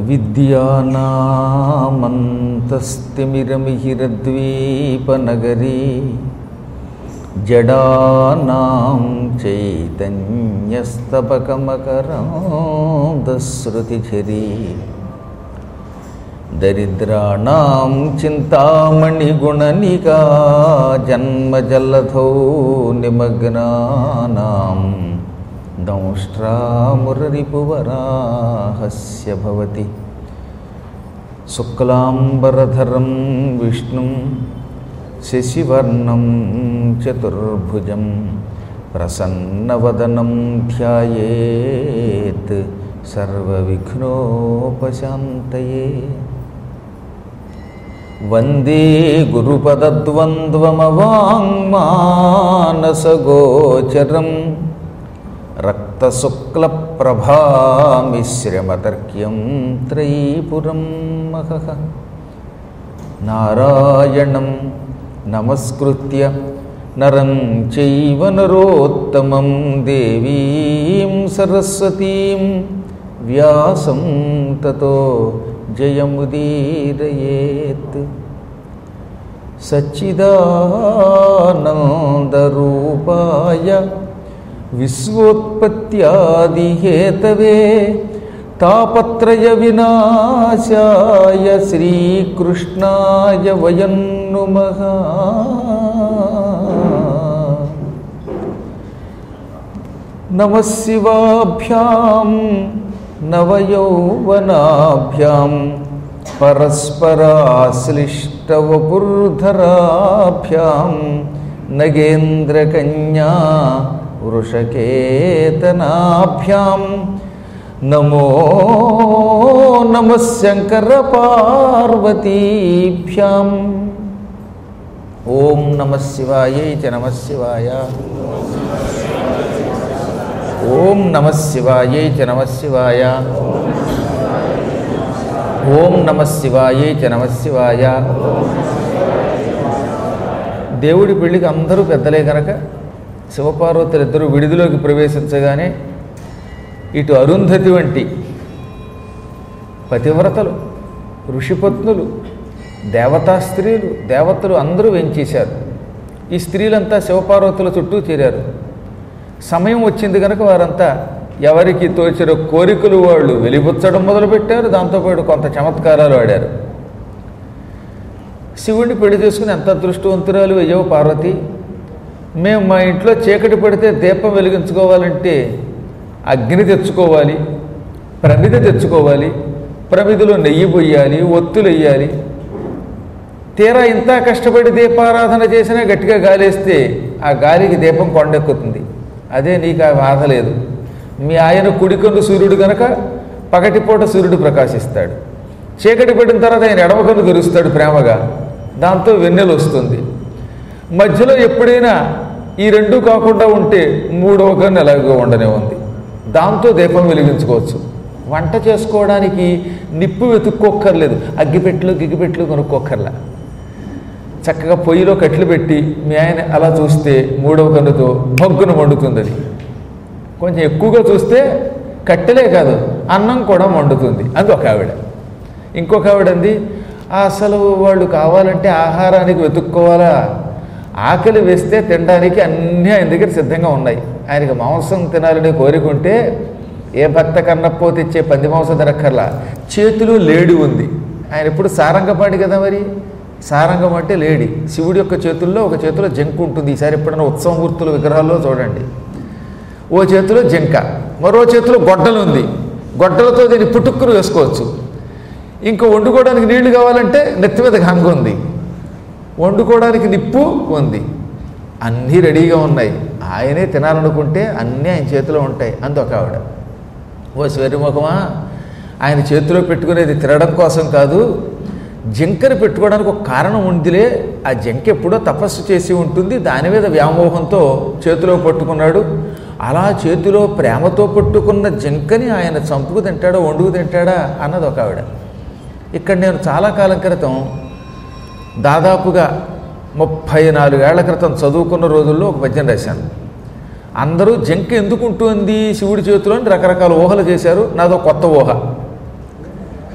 విద్యానామంతస్తిమిరమిహిరద్వీపనగరీ జడానాం చైతన్యస్తబకమకరాంధశ్రుతిఝరీ దరిద్రాణం చింతామణిగుణనికా జన్మజల్లధౌ నిమగ్నానాం దంష్ట్రామురరిపువరాహస్య భవతి శుక్లాంబరధరం విష్ణుం శశివర్ణం చతుర్భుజం ప్రసన్నవదనం ధ్యాయేత్ సర్వవిఘ్నోపశాంతయే వందే గురుపదద్వంద్వమవాङ्మానసగోచరం రక్తశుక్లప్రభామిశ్రమతర్క్యం త్రైపురం మహః నారాయణం నమస్కృత్య నరం చైవ నరోత్తమం దేవీం సరస్వతీం వ్యాసం తతో జయముదీరయేత్ సచ్చిదానందరూపాయ విశ్వోత్పత్యాదిహేతవే తాపత్రయ వినాశాయ శ్రీకృష్ణాయ వయం నుమః నమ శివాభ్యాం నవయౌవనాభ్యాం పరస్పరాశ్లిష్టవపుర్ధరాభ్యాం నగేంద్రకన్యా వృషకేతనాభ్యాం నమో నమ శంకరపార్వతీభ్యాం ఓం నమ శివాయై చ నమ శివాయ ఓం నమ శివాయై చ నమ శివాయ ఓం నమ శివాయై చ నమ శివాయ దేవుడి పెళ్ళికి అందరూ పెద్దలే కనుక శివపార్వతులు ఇద్దరు విడిదిలోకి ప్రవేశించగానే ఇటు అరుంధతి వంటి పతివ్రతలు ఋషిపత్నులు దేవతా స్త్రీలు దేవతలు అందరూ వెంచేశారు ఈ స్త్రీలంతా శివపార్వతుల చుట్టూ చేరారు సమయం వచ్చింది కనుక వారంతా ఎవరికి తోచిన కోరికలు వాళ్ళు వెలిబుచ్చడం మొదలుపెట్టారు దాంతోపాటు కొంత చమత్కారాలు ఆడారు శివుణ్ణి పెళ్లి చేసుకుని ఎంత అదృష్టవంతురాలు అయ్యో పార్వతి మేము మా ఇంట్లో చీకటి పడితే దీపం వెలిగించుకోవాలంటే అగ్ని తెచ్చుకోవాలి ప్రమిద తెచ్చుకోవాలి ప్రమిదిలో నెయ్యి పొయ్యాలి ఒత్తులు వెయ్యాలి తీరా ఇంత కష్టపడి దీపారాధన చేసినా గట్టిగా గాలేస్తే ఆ గాలికి దీపం కొండెక్కుతుంది అదే నీకు ఆ బాధ లేదు మీ ఆయన కుడికొండు సూర్యుడు గనక పగటిపూట సూర్యుడు ప్రకాశిస్తాడు చీకటి పడిన తర్వాత ఆయన ఎడమకన్ను తెరుస్తాడు ప్రేమగా దాంతో వెన్నెలు వస్తుంది మధ్యలో ఎప్పుడైనా ఈ రెండు కాకుండా ఉంటే మూడవ కన్ను ఎలాగో ఉండనే ఉంది దాంతో దీపం వెలిగించుకోవచ్చు వంట చేసుకోవడానికి నిప్పు వెతుక్కోక్కర్లేదు అగ్గిపెట్లు గిగ్గిపెట్లు కొనుక్కోక్కర్లా చక్కగా పొయ్యిలో కట్లు పెట్టి మీ ఆయన అలా చూస్తే మూడవ కన్నుతో భగ్గున మండుతుంది అది కొంచెం ఎక్కువగా చూస్తే కట్టెలే కాదు అన్నం కూడా మండుతుంది అది ఒక ఆవిడ ఇంకొక ఆవిడ అంది అసలు వాళ్ళు కావాలంటే ఆహారానికి వెతుక్కోవాలా ఆకలి వేస్తే తినడానికి అన్నీ ఆయన దగ్గర సిద్ధంగా ఉన్నాయి ఆయనకి మాంసం తినాలని కోరికుంటే ఏ భర్త కన్నప్పో తెచ్చే పంది మాంసం తినక్కర్లా చేతిలో లేడి ఉంది ఆయన ఎప్పుడు సారంగపాటి కదా మరి సారంగం అంటే లేడి శివుడి యొక్క చేతుల్లో ఒక చేతిలో జంకు ఉంటుంది ఈసారి ఎప్పుడైనా ఉత్సవం గుర్తుల విగ్రహాల్లో చూడండి ఓ చేతిలో జింక మరో చేతిలో గొడ్డలు ఉంది గొడ్డలతో దీన్ని పుట్టుక్కును వేసుకోవచ్చు ఇంకా వండుకోవడానికి నీళ్లు కావాలంటే నెత్తి మీద గంగ ఉంది వండుకోవడానికి నిప్పు ఉంది అన్నీ రెడీగా ఉన్నాయి ఆయనే తినాలనుకుంటే అన్నీ ఆయన చేతిలో ఉంటాయి అందుక ఆవిడ ఓ శరీరముఖమా ఆయన చేతిలో పెట్టుకునేది తినడం కోసం కాదు జింకని పెట్టుకోవడానికి ఒక కారణం ఉందిలే ఆ జింక ఎప్పుడో తపస్సు చేసి ఉంటుంది దాని మీద వ్యామోహంతో చేతిలో పట్టుకున్నాడు అలా చేతిలో ప్రేమతో పట్టుకున్న జింకని ఆయన చంపుకు తింటాడా వండుకు తింటాడా అన్నది ఒక ఆవిడ ఇక్కడ నేను చాలా కాలం క్రితం దాదాపుగా ముప్పై నాలుగేళ్ల క్రితం చదువుకున్న రోజుల్లో ఒక పద్యం రాశాను అందరూ జింక ఎందుకు ఉంటుంది శివుడి చేతిలో అని రకరకాల ఊహలు చేశారు నాదో కొత్త ఊహ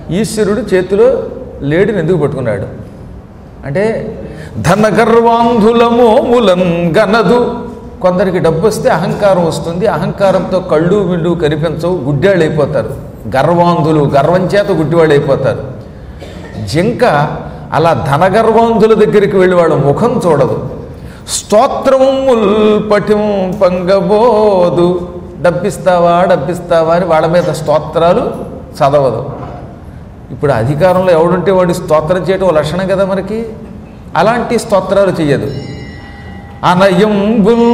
ఈశ్వరుడు చేతిలో లేడిని ఎందుకు పట్టుకున్నాడు అంటే ధన గర్వాంధులమో ములం గనదు కొందరికి డబ్బు వస్తే అహంకారం వస్తుంది అహంకారంతో కళ్ళు విళ్ళు కనిపించవు గుడ్డేళ్ళు అయిపోతారు గర్వాంధులు గర్వం చేత గుడ్డివాళ్ళు అయిపోతారు జింక అలా ధనగర్వాంధుల దగ్గరికి వెళ్ళి వాళ్ళ ముఖం చూడదు స్తోత్రముల్ పఠిం పంగబోదు డబ్బిస్తావా డబ్బిస్తావా అని వాళ్ళ మీద స్తోత్రాలు చదవదు ఇప్పుడు అధికారంలో ఎవడుంటే వాడి స్తోత్రం చేయటం ఓ లక్షణం కదా మనకి అలాంటి స్తోత్రాలు చెయ్యదు అనయంబుల్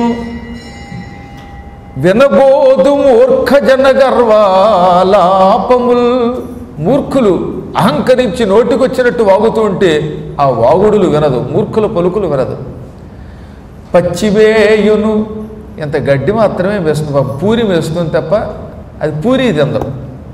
వినబోదు మూర్ఖ జన గర్వాలాపముల్ మూర్ఖులు అహంకరించి నోటికొచ్చినట్టు వాగుతూ ఉంటే ఆ వాగుడులు వినదు మూర్ఖుల పలుకులు వినదు పచ్చివేయును ఎంత గడ్డి మాత్రమే వేస్తుంది పాపం పూరి వేస్తుంది తప్ప అది పూరి తిందం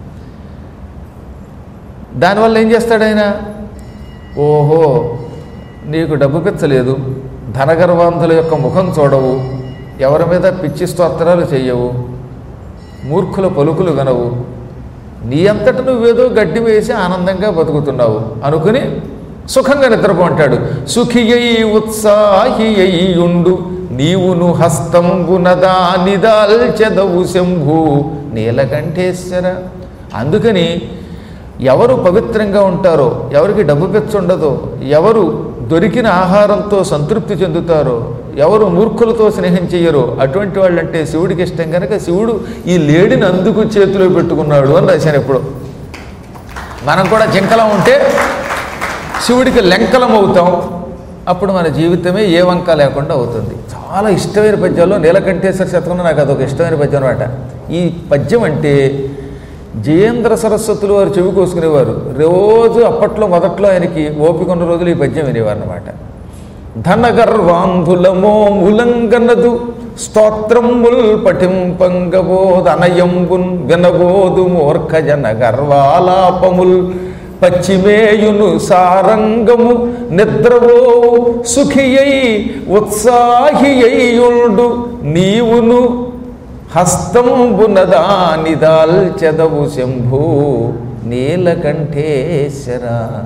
దానివల్ల ఏం చేస్తాడు ఆయన ఓహో నీకు డబ్బు పిచ్చలేదు ధనగర్వాంధుల యొక్క ముఖం చూడవు ఎవరి మీద పిచ్చి స్తోత్రాలు చెయ్యవు మూర్ఖుల పలుకులు వినవు నీ అంతట నువ్వేదో గడ్డి వేసి ఆనందంగా బతుకుతున్నావు అనుకుని సుఖంగా నిద్రపోంటాడు సుఖియై ఉత్సాహియైయుండు నీవును హస్తంబునదానిదాల్చెదవు శంభు నీలకంఠేశ్వర అందుకని ఎవరు పవిత్రంగా ఉంటారో ఎవరికి డబ్బు పెచ్చుండదో ఎవరు దొరికిన ఆహారంతో సంతృప్తి చెందుతారో ఎవరు మూర్ఖులతో స్నేహం చెయ్యరో అటువంటి వాళ్ళంటే శివుడికి ఇష్టం కనుక శివుడు ఈ లేడిని అందుకు చేతిలో పెట్టుకున్నాడు అని రాశాను ఎప్పుడు మనం కూడా జింకలం ఉంటే శివుడికి లెంకలం అవుతాం అప్పుడు మన జీవితమే ఏ వంక లేకుండా అవుతుంది చాలా ఇష్టమైన పద్యాల్లో నీలకంఠేశ్వర శతకంలో నాకు అదొక ఇష్టమైన పద్యం అనమాట ఈ పద్యం అంటే జయేంద్ర సరస్వతులు వారు చెవి కోసుకునేవారు రోజు అప్పట్లో మొదట్లో ఆయనకి ఓపిక ఉన్న రోజులు ఈ పద్యం వినేవారు అనమాట ధనగర్వాంధులమో ములంగనదు స్తోత్రముల్ పఠింపంగబోదనయంబున్ వినబోదు మూర్ఖ జన గర్వాలాపముల్ పశ్చిమేయును సారంగము నిద్రవో సుఖియై ఉత్సాహియైయుండు నీవును హస్తంబునదానిదాల్చెదవు శంభు నీలకంఠేశ్వర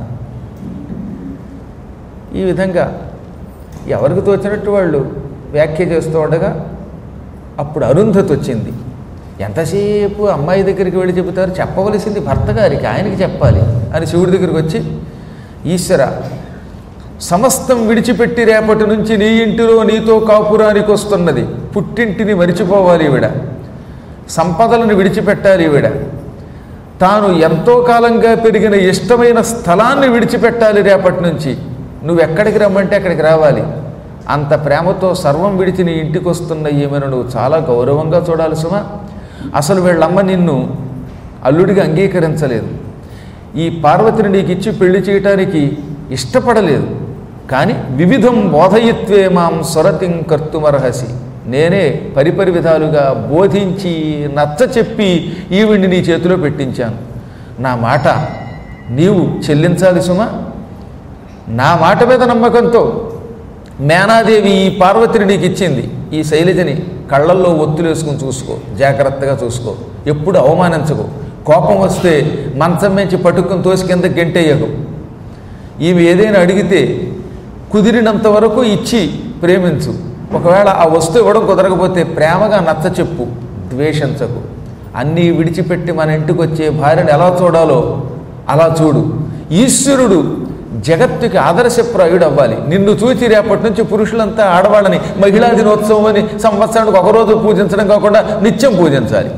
ఈ విధంగా ఎవరికి తోచినట్టు వాళ్ళు వ్యాఖ్య చేస్తూ ఉండగా అప్పుడు అరుంధతి వచ్చింది ఎంతసేపు అమ్మాయి దగ్గరికి వెళ్ళి చెబుతారు చెప్పవలసింది భర్త గారికి ఆయనకి చెప్పాలి అని శివుడి దగ్గరికి వచ్చి ఈశ్వర సమస్తం విడిచిపెట్టి రేపటి నుంచి నీ ఇంటిలో నీతో కాపురానికి వస్తున్నది పుట్టింటిని మరిచిపోవాలి ఈవిడ సంపదలను విడిచిపెట్టాలి ఈవిడ తాను ఎంతో కాలంగా పెరిగిన ఇష్టమైన స్థలాన్ని విడిచిపెట్టాలి రేపటి నుంచి నువ్వు ఎక్కడికి రమ్మంటే అక్కడికి రావాలి అంత ప్రేమతో సర్వం విడిచి నీ ఇంటికి వస్తున్న ఈమెను నువ్వు చాలా గౌరవంగా చూడాలి సుమా అసలు వీళ్ళమ్మ నిన్ను అల్లుడిగా అంగీకరించలేదు ఈ పార్వతిని నీకు ఇచ్చి పెళ్లి చేయటానికి ఇష్టపడలేదు కానీ వివిధం బోధయిత్వే మాం స్వరతిం కర్తుమర్హసి నేనే పరిపరి విధాలుగా బోధించి నచ్చ చెప్పి ఈవిడ్ని నీ చేతిలో పెట్టించాను నా మాట నీవు చెల్లించాలి సుమా నా మాట మీద నమ్మకంతో మేనాదేవి ఈ పార్వతిని నీకు ఇచ్చింది ఈ శైలజని కళ్ళల్లో ఒత్తులు వేసుకుని చూసుకో జాగ్రత్తగా చూసుకో ఎప్పుడు అవమానించకు కోపం వస్తే మంచం నుంచి పట్టుకుని తోసి కింద గెంటేయకు ఈమె ఏదైనా అడిగితే కుదిరినంత వరకు ఇచ్చి ప్రేమించు ఒకవేళ ఆ వస్తువు ఇవ్వడం కుదరకపోతే ప్రేమగా నచ్చ చెప్పు ద్వేషించకు అన్నీ విడిచిపెట్టి మన ఇంటికి వచ్చే భార్యను ఎలా చూడాలో అలా చూడు ఈశ్వరుడు జగత్తుకి ఆదర్శప్రాయుడు అవ్వాలి నిన్ను చూచి రేపటి నుంచి పురుషులంతా ఆడవాళ్ళని మహిళా దినోత్సవం అని సంవత్సరానికి ఒకరోజు పూజించడం కాకుండా నిత్యం పూజించాలి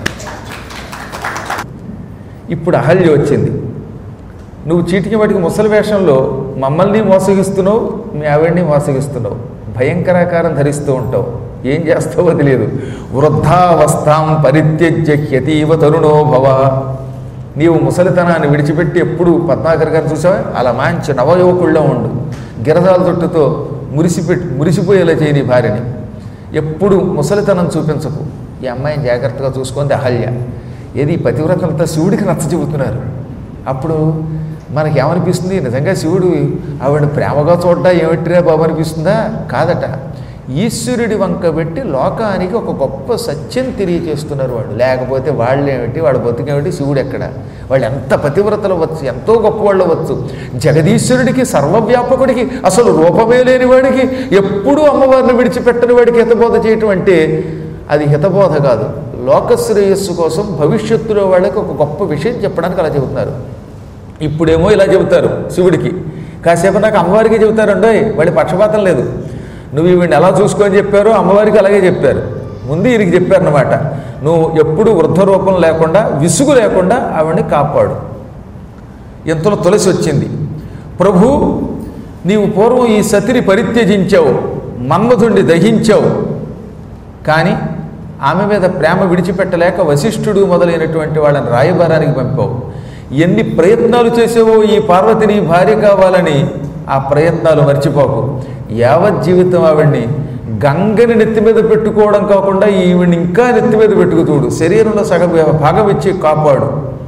ఇప్పుడు అహల్య వచ్చింది నువ్వు చీటికి వాటికి ముసలి వేషంలో మమ్మల్ని మోసగిస్తున్నావు మీ ఆవిడ్ని మోసగిస్తున్నావు భయంకరాకారం ధరిస్తూ ఉంటావు ఏం చేస్తావో తెలియదు వృద్ధావస్థాం పరిత్యజ్య హ్యతీవ తరుణో భవ నీవు ముసలితనాన్ని విడిచిపెట్టి ఎప్పుడు పద్మాకర్ గారు చూసావా అలా మంచి నవయువకుల్లో ఉండు గిరదాల చుట్టుతో మురిసిపెట్టి మురిసిపోయేలా చేయి నీ భార్యని ఎప్పుడు ముసలితనం చూపించకు ఈ అమ్మాయిని జాగ్రత్తగా చూసుకుంది అహల్య ఏది పతివ్రతలతో శివుడికి నచ్చ చెబుతున్నారు అప్పుడు మనకి ఏమనిపిస్తుంది నిజంగా శివుడు ఆవిడ ప్రేమగా చూడ్డా ఏమిటిరా బాబు అనిపిస్తుందా కాదట ఈశ్వరుడి వంక పెట్టి లోకానికి ఒక గొప్ప సత్యం తెలియజేస్తున్నారు వాళ్ళు లేకపోతే వాళ్ళేమిటి వాళ్ళ బతుకేమిటి శివుడు ఎక్కడ వాళ్ళు ఎంత పతివ్రతలు వచ్చు ఎంతో గొప్పవాళ్ళు వచ్చు జగదీశ్వరుడికి సర్వవ్యాపకుడికి అసలు రూపమే లేని వాడికి ఎప్పుడూ అమ్మవారిని విడిచిపెట్టని వాడికి హితబోధ చేయటం అంటే అది హితబోధ కాదు లోకశ్రేయస్సు కోసం భవిష్యత్తులో వాళ్ళకి ఒక గొప్ప విషయం చెప్పడానికి అలా చెబుతున్నారు ఇప్పుడేమో ఇలా చెబుతారు శివుడికి కాసేపు నాకు అమ్మవారికి చెబుతారండోయ్ వాడి పక్షపాతం లేదు నువ్వు ఈవిడిని ఎలా చూసుకొని చెప్పారో అమ్మవారికి అలాగే చెప్పారు ముందు ఈయనకి చెప్పారనమాట నువ్వు ఎప్పుడు వృద్ధ రూపం లేకుండా విసుగు లేకుండా ఆవిడ్ని కాపాడు ఇంతలో తులసి వచ్చింది ప్రభు నీవు పూర్వం ఈ సతిని పరిత్యజించావు మన్మధుణ్ణి దహించావు కానీ ఆమె మీద ప్రేమ విడిచిపెట్టలేక వశిష్ఠుడు మొదలైనటువంటి వాళ్ళని రాయబారానికి పంపావు ఎన్ని ప్రయత్నాలు చేసావో ఈ పార్వతిని భార్య కావాలని ఆ ప్రయత్నాలు మర్చిపోకు యావత్ జీవితం ఆవిడ్ని గంగని నెత్తి మీద పెట్టుకోవడం కాకుండా ఈవిడ్ని ఇంకా నెత్తి మీద పెట్టుకు చూడు శరీరంలో సగం భాగం ఇచ్చి కాపాడు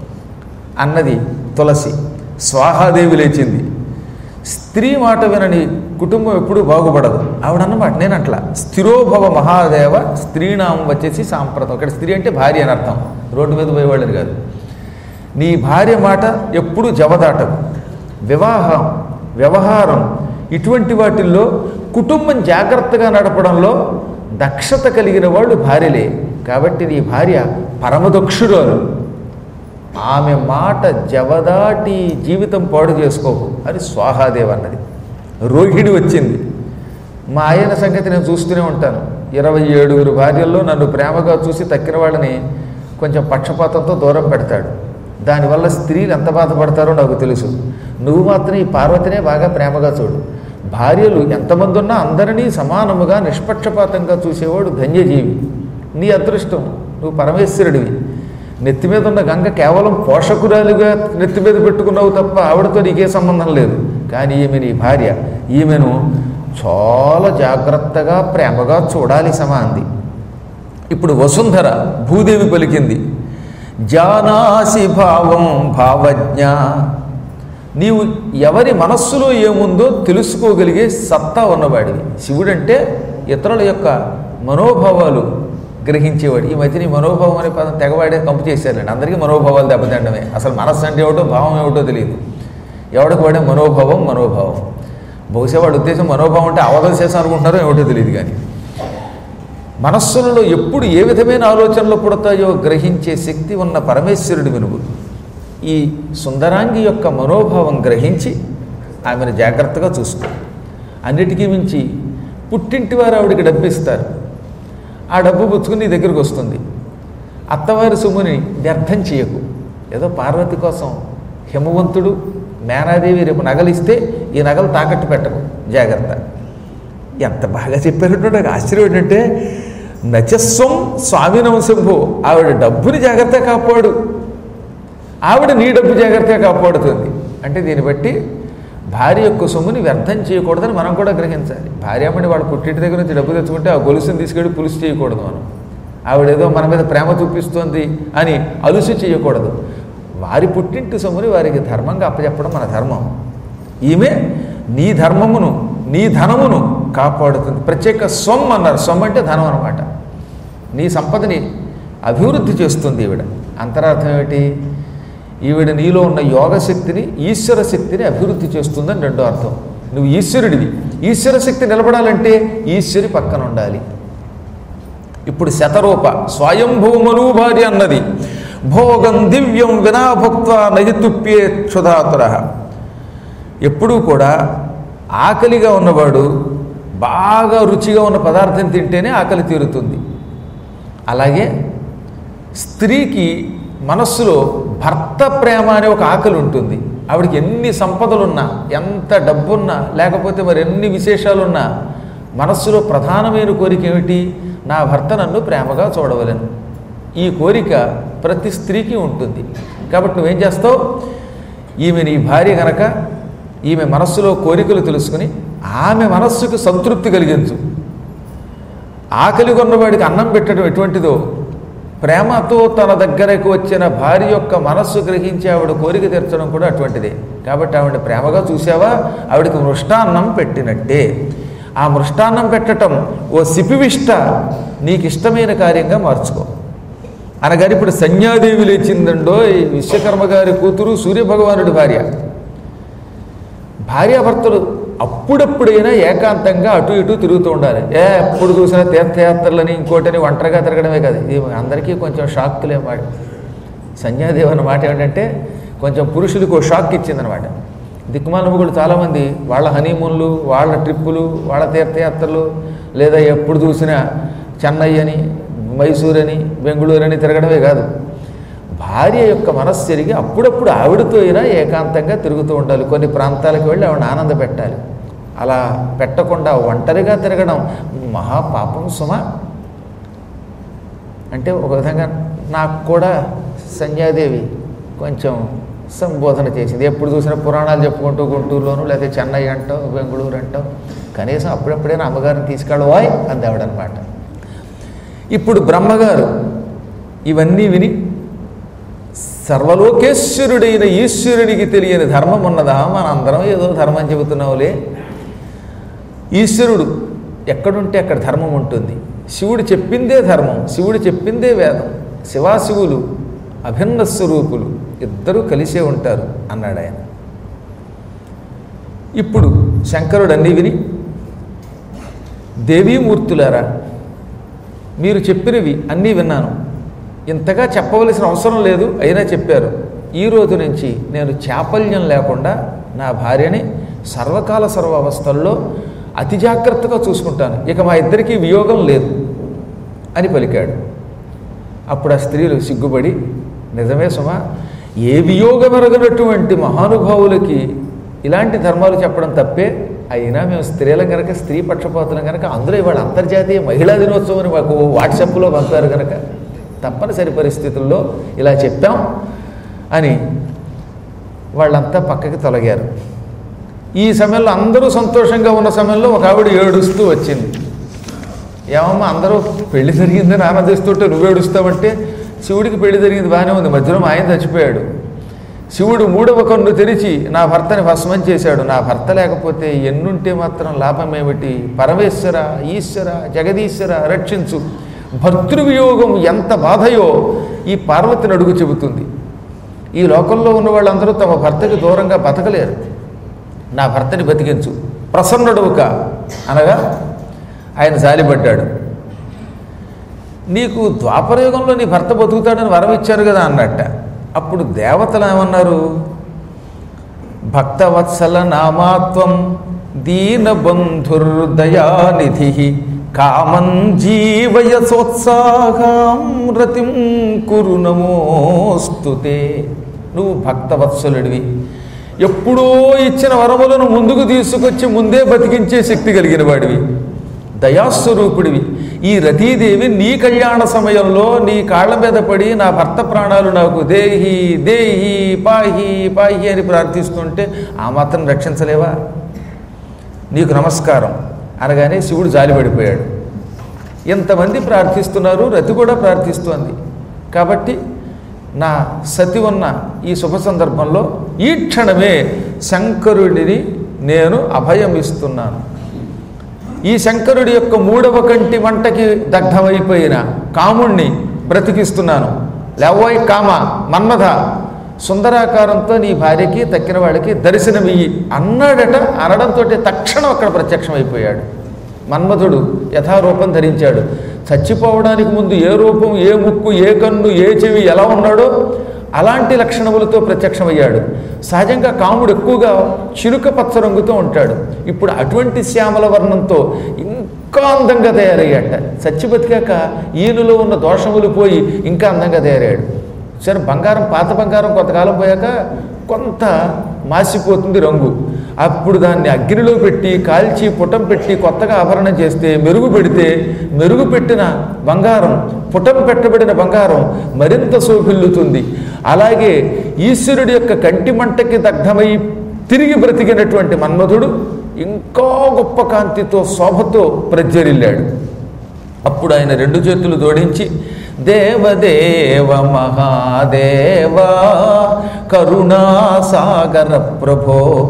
అన్నది తులసి స్వాహాదేవి లేచింది స్త్రీ మాట వినని కుటుంబం ఎప్పుడూ బాగుపడదు ఆవిడన్నమాట నేను అట్లా స్థిరోభవ మహాదేవ స్త్రీనామం వచ్చేసి సాంప్రతం ఇక్కడ స్త్రీ అంటే భార్య అని అర్థం రోడ్డు మీద పోయేవాళ్ళని కాదు నీ భార్య మాట ఎప్పుడూ జవదాటదు వివాహం వ్యవహారం ఇటువంటి వాటిల్లో కుటుంబం జాగ్రత్తగా నడపడంలో దక్షత కలిగిన వాళ్ళు భార్యలే కాబట్టి నీ భార్య పరమదక్షురాలు ఆమె మాట జవదాటి జీవితం పాడు చేసుకోకు అని స్వాహాదేవ్ అన్నది రోహిణి వచ్చింది మా ఆయన సంగతి నేను చూస్తూనే ఉంటాను ఇరవై ఏడుగురు భార్యల్లో నన్ను ప్రేమగా చూసి తక్కిన వాళ్ళని కొంచెం పక్షపాతంతో దూరం పెడతాడు దానివల్ల స్త్రీలు ఎంత బాధపడతారో నాకు తెలుసు నువ్వు మాత్రం ఈ పార్వతినే బాగా ప్రేమగా చూడు భార్యలు ఎంతమంది ఉన్నా అందరినీ సమానముగా నిష్పక్షపాతంగా చూసేవాడు ధన్యజీవి నీ అదృష్టం నువ్వు పరమేశ్వరుడివి నెత్తి మీద ఉన్న గంగ కేవలం పోషకురాలుగా నెత్తి మీద పెట్టుకున్నావు తప్ప ఆవిడతో నీకే సంబంధం లేదు కానీ ఈమె నీ భార్య ఈమెను చాలా జాగ్రత్తగా ప్రేమగా చూడాలి సమాంది ఇప్పుడు వసుంధర భూదేవి పలికింది జానాసి భావం భావజ్ఞ నీవు ఎవరి మనస్సులో ఏముందో తెలుసుకోగలిగే సత్తా ఉన్నవాడివి శివుడంటే ఇతరుల యొక్క మనోభావాలు గ్రహించేవాడు ఈ మధ్యన ఈ మనోభావం అనే పదం తెగవాడే కంపు చేశారండి అందరికీ మనోభావాలు దెబ్బతిండమే అసలు మనస్సు అంటే ఏమిటో భావం ఏమిటో తెలియదు ఎవడికి వాడే మనోభావం మనోభావం బహుశా వాడి ఉద్దేశం మనోభావం అంటే అవధం చేసాం అనుకుంటున్నారో ఏమిటో తెలియదు కానీ మనస్సులలో ఎప్పుడు ఏ విధమైన ఆలోచనలు పుడతాయో గ్రహించే శక్తి ఉన్న పరమేశ్వరుడి వెనుగు ఈ సుందరాంగి యొక్క మనోభావం గ్రహించి ఆమెను జాగ్రత్తగా చూసుకో అన్నిటికీ మించి పుట్టింటి వారు ఆవిడికి డబ్బు ఇస్తారు ఆ డబ్బు పుచ్చుకుని నీ దగ్గరికి వస్తుంది అత్తవారి సొమ్ముని వ్యర్థం చేయకు ఏదో పార్వతి కోసం హిమవంతుడు మేనాదేవి రేపు నగలిస్తే ఈ నగలు తాకట్టు పెట్టకు జాగ్రత్త ఎంత బాగా చెప్పారంటే నాకు ఆశ్చర్యం ఏంటంటే నచస్వం స్వామినవంశంభో ఆవిడ డబ్బుని జాగ్రత్తగా కాపాడు ఆవిడ నీ డబ్బు జాగ్రత్తగా కాపాడుతుంది అంటే దీన్ని బట్టి భార్య యొక్క సొమ్ముని వ్యర్థం చేయకూడదని మనం కూడా గ్రహించాలి భార్యామణి వాళ్ళ పుట్టింటి దగ్గర నుంచి డబ్బు తెచ్చుకుంటే ఆ గొలుసుని తీసుకెళ్ళి పులుసు చేయకూడదు మనం ఆవిడేదో మన మీద ప్రేమ చూపిస్తోంది అని అలుసు చేయకూడదు వారి పుట్టింటి సొమ్ముని వారికి ధర్మంగా అప్పచెప్పడం మన ధర్మం ఈమె నీ ధర్మమును నీ ధనమును కాపాడుతుంది ప్రత్యేక సొమ్ అన్నారు సొమ్ అంటే ధనం అనమాట నీ సంపదని అభివృద్ధి చేస్తుంది ఈవిడ అంతరార్థం ఏమిటి ఈవిడ నీలో ఉన్న యోగ శక్తిని ఈశ్వర శక్తిని అభివృద్ధి చేస్తుందని రెండో అర్థం నువ్వు ఈశ్వరుడివి ఈశ్వర శక్తి నిలబడాలంటే ఈశ్వరి పక్కన ఉండాలి ఇప్పుడు శతరూప స్వయంభూమను భార్య అన్నది భోగం దివ్యం వినాభుక్త నహితుప్యే క్షుధాతుర ఎప్పుడూ కూడా ఆకలిగా ఉన్నవాడు బాగా రుచిగా ఉన్న పదార్థం తింటేనే ఆకలి తీరుతుంది అలాగే స్త్రీకి మనస్సులో భర్త ప్రేమ అనే ఒక ఆకలి ఉంటుంది ఆవిడకి ఎన్ని సంపదలున్నా ఎంత డబ్బున్నా లేకపోతే మరి ఎన్ని విశేషాలున్నా మనస్సులో ప్రధానమైన కోరిక ఏమిటి నా భర్త నన్ను ప్రేమగా చూడవలను ఈ కోరిక ప్రతి స్త్రీకి ఉంటుంది కాబట్టి నువ్వేం చేస్తావు ఈమె నీ భార్య గనక ఈమె మనస్సులో కోరికలు తెలుసుకుని ఆమె మనస్సుకు సంతృప్తి కలిగించు ఆకలి కొన్నవాడికి అన్నం పెట్టడం ఎటువంటిదో ప్రేమతో తన దగ్గరకు వచ్చిన భార్య యొక్క మనస్సు గ్రహించి ఆవిడ కోరిక తీర్చడం కూడా అటువంటిదే కాబట్టి ఆవిడ ప్రేమగా చూసావా ఆవిడకి మృష్టాన్నం పెట్టినట్టే ఆ మృష్టాన్నం పెట్టటం ఓ సిపివిష్ట నీకు ఇష్టమైన కార్యంగా మార్చుకో అనగాని ఇప్పుడు సంధ్యాదేవి లేచిందండో ఈ విశ్వకర్మ గారి కూతురు సూర్యభగవానుడి భార్య భార్యాభర్తలు అప్పుడప్పుడైనా ఏకాంతంగా అటు ఇటు తిరుగుతూ ఉండాలి ఏ ఎప్పుడు చూసినా తీర్థయాత్రలని ఇంకోటని ఒంటరిగా తిరగడమే కాదు ఇది అందరికీ కొంచెం షాక్లే మాట సంధ్యాదేవి అన్న మాట ఏంటంటే కొంచెం పురుషులకు ఓ షాక్ ఇచ్చిందనమాట దిక్కుమాలముగుడు చాలామంది వాళ్ళ హనీమూన్లు వాళ్ళ ట్రిప్పులు వాళ్ళ తీర్థయాత్రలు లేదా ఎప్పుడు చూసినా చెన్నై అని మైసూర్ అని బెంగళూరు అని తిరగడమే కాదు భార్య యొక్క మనస్సు తిరిగి అప్పుడప్పుడు ఆవిడతో అయినా ఏకాంతంగా తిరుగుతూ ఉండాలి కొన్ని ప్రాంతాలకు వెళ్ళి ఆవిడ ఆనంద పెట్టాలి అలా పెట్టకుండా ఒంటరిగా తిరగడం మహాపాపం సుమ అంటే ఒక విధంగా నాకు కూడా సంధ్యాదేవి కొంచెం సంబోధన చేసింది ఎప్పుడు చూసినా పురాణాలు చెప్పుకుంటూ గుంటూరులోను లేకపోతే చెన్నై అంటావు బెంగళూరు అంటావు కనీసం అప్పుడప్పుడైనా అమ్మగారిని తీసుకెళ్ళవాయ్ అంది ఆవిడనమాట ఇప్పుడు బ్రహ్మగారు ఇవన్నీ విని సర్వలోకేశ్వరుడైన ఈశ్వరుడికి తెలియని ధర్మం ఉన్నదా మనందరం ఏదో ధర్మం చెబుతున్నావులే ఈశ్వరుడు ఎక్కడుంటే అక్కడ ధర్మం ఉంటుంది శివుడు చెప్పిందే ధర్మం శివుడు చెప్పిందే వేదం శివాశివులు అభిన్న స్వరూపులు ఇద్దరూ కలిసే ఉంటారు అన్నాడు ఆయన ఇప్పుడు శంకరుడు అన్నీ విని దేవీమూర్తులారా మీరు చెప్పినవి అన్నీ విన్నాను ఇంతగా చెప్పవలసిన అవసరం లేదు అయినా చెప్పారు ఈ రోజు నుంచి నేను చాపల్యం లేకుండా నా భార్యని సర్వకాల సర్వ అవస్థల్లో అతి జాగ్రత్తగా చూసుకుంటాను ఇక మా ఇద్దరికీ వియోగం లేదు అని పలికాడు అప్పుడు ఆ స్త్రీలు సిగ్గుపడి నిజమే సుమ ఏ వియోగమెరగనటువంటి మహానుభావులకి ఇలాంటి ధర్మాలు చెప్పడం తప్పే అయినా మేము స్త్రీలం కనుక స్త్రీ పక్షపాతులం కనుక అందులో ఇవాళ అంతర్జాతీయ మహిళా దినోత్సవం అని మాకు వాట్సాప్లో పంపారు కనుక తప్పనిసరి పరిస్థితుల్లో ఇలా చెప్పాం అని వాళ్ళంతా పక్కకి తొలగారు ఈ సమయంలో అందరూ సంతోషంగా ఉన్న సమయంలో ఒక ఆవిడ ఏడుస్తూ వచ్చింది ఏమమ్మా అందరూ పెళ్లి జరిగిందని ఆనందిస్తుంటే నువ్వు ఏడుస్తావంటే శివుడికి పెళ్లి జరిగింది బాగానే ఉంది మధ్యలో మా ఆయన చచ్చిపోయాడు శివుడు మూడవ కన్ను తెరిచి నా భర్తని భస్మం చేశాడు నా భర్త లేకపోతే ఎన్నుంటే మాత్రం లాభం ఏమిటి పరమేశ్వర ఈశ్వర జగదీశ్వర రక్షించు భర్తృవియోగం ఎంత బాధయో ఈ పార్వతిని అడుగు చెబుతుంది ఈ లోకంలో ఉన్న వాళ్ళందరూ తమ భర్తకి దూరంగా బతకలేరు నా భర్తని బతికించు ప్రసన్నుడవుక అనగా ఆయన జాలిపడ్డాడు నీకు ద్వాపరయుగంలో నీ భర్త బతుకుతాడని వరం ఇచ్చారు కదా అన్నట్ట అప్పుడు దేవతలు ఏమన్నారు భక్తవత్సల నామాత్వం దీనబంధుర్దయానిధి కామం జీవయ సోత్సాహం రతిం కురు నమోస్తుతే నువ్వు భక్తవత్సలుడివి ఎప్పుడో ఇచ్చిన వరములను ముందుకు తీసుకొచ్చి ముందే బతికించే శక్తి కలిగిన వాడివి దయాస్వరూపుడివి ఈ రతీదేవి నీ కళ్యాణ సమయంలో నీ కాళ్ళ మీద పడి నా భర్త ప్రాణాలు నాకు దేహి దేహి పాహి పాహి అని ప్రార్థిస్తుంటే ఆ మాత్రం రక్షించలేవా నీకు నమస్కారం అనగానే శివుడు జాలిపడిపోయాడు ఇంతమంది ప్రార్థిస్తున్నారు రతి కూడా ప్రార్థిస్తోంది కాబట్టి నా సతి ఉన్న ఈ శుభ సందర్భంలో ఈ క్షణమే శంకరుడిని నేను అభయం ఇస్తున్నాను ఈ శంకరుడి యొక్క మూడవ కంటి వంటకి దగ్ధమైపోయిన కాముణ్ణి బ్రతికిస్తున్నాను లేవోయ్ కామ మన్మథ సుందరాకారంతో నీ భార్యకి తక్కిన వాడికి దర్శనమియ్యి అన్నాడట అనడంతో తక్షణం అక్కడ ప్రత్యక్షమైపోయాడు మన్మథుడు యథారూపం ధరించాడు చచ్చిపోవడానికి ముందు ఏ రూపం ఏ ముక్కు ఏ కన్ను ఏ చెవి ఎలా ఉన్నాడో అలాంటి లక్షణములతో ప్రత్యక్షమయ్యాడు సహజంగా కాముడు ఎక్కువగా చిలుక పచ్చ రంగుతో ఉంటాడు ఇప్పుడు అటువంటి శ్యామల వర్ణంతో ఇంకా అందంగా తయారయ్యాట చచ్చి బతికాక ఈయనలో ఉన్న దోషములు పోయి ఇంకా అందంగా తయారయ్యాడు సరే బంగారం పాత బంగారం కొంతకాలం పోయాక కొంత మాసిపోతుంది రంగు అప్పుడు దాన్ని అగ్నిలో పెట్టి కాల్చి పుటం పెట్టి కొత్తగా ఆభరణం చేస్తే మెరుగు పెడితే మెరుగు పెట్టిన బంగారం పుటం పెట్టబడిన బంగారం మరింత శోభిల్లుతుంది అలాగే ఈశ్వరుడి యొక్క కంటి మంటకి దగ్ధమై తిరిగి బ్రతికినటువంటి మన్మధుడు ఇంకా గొప్ప కాంతితో శోభతో ప్రజ్వరిల్లాడు అప్పుడు ఆయన రెండు చేతులు జోడించి దేవదేవ మహాదేవా కరుణాసాగర ప్రభో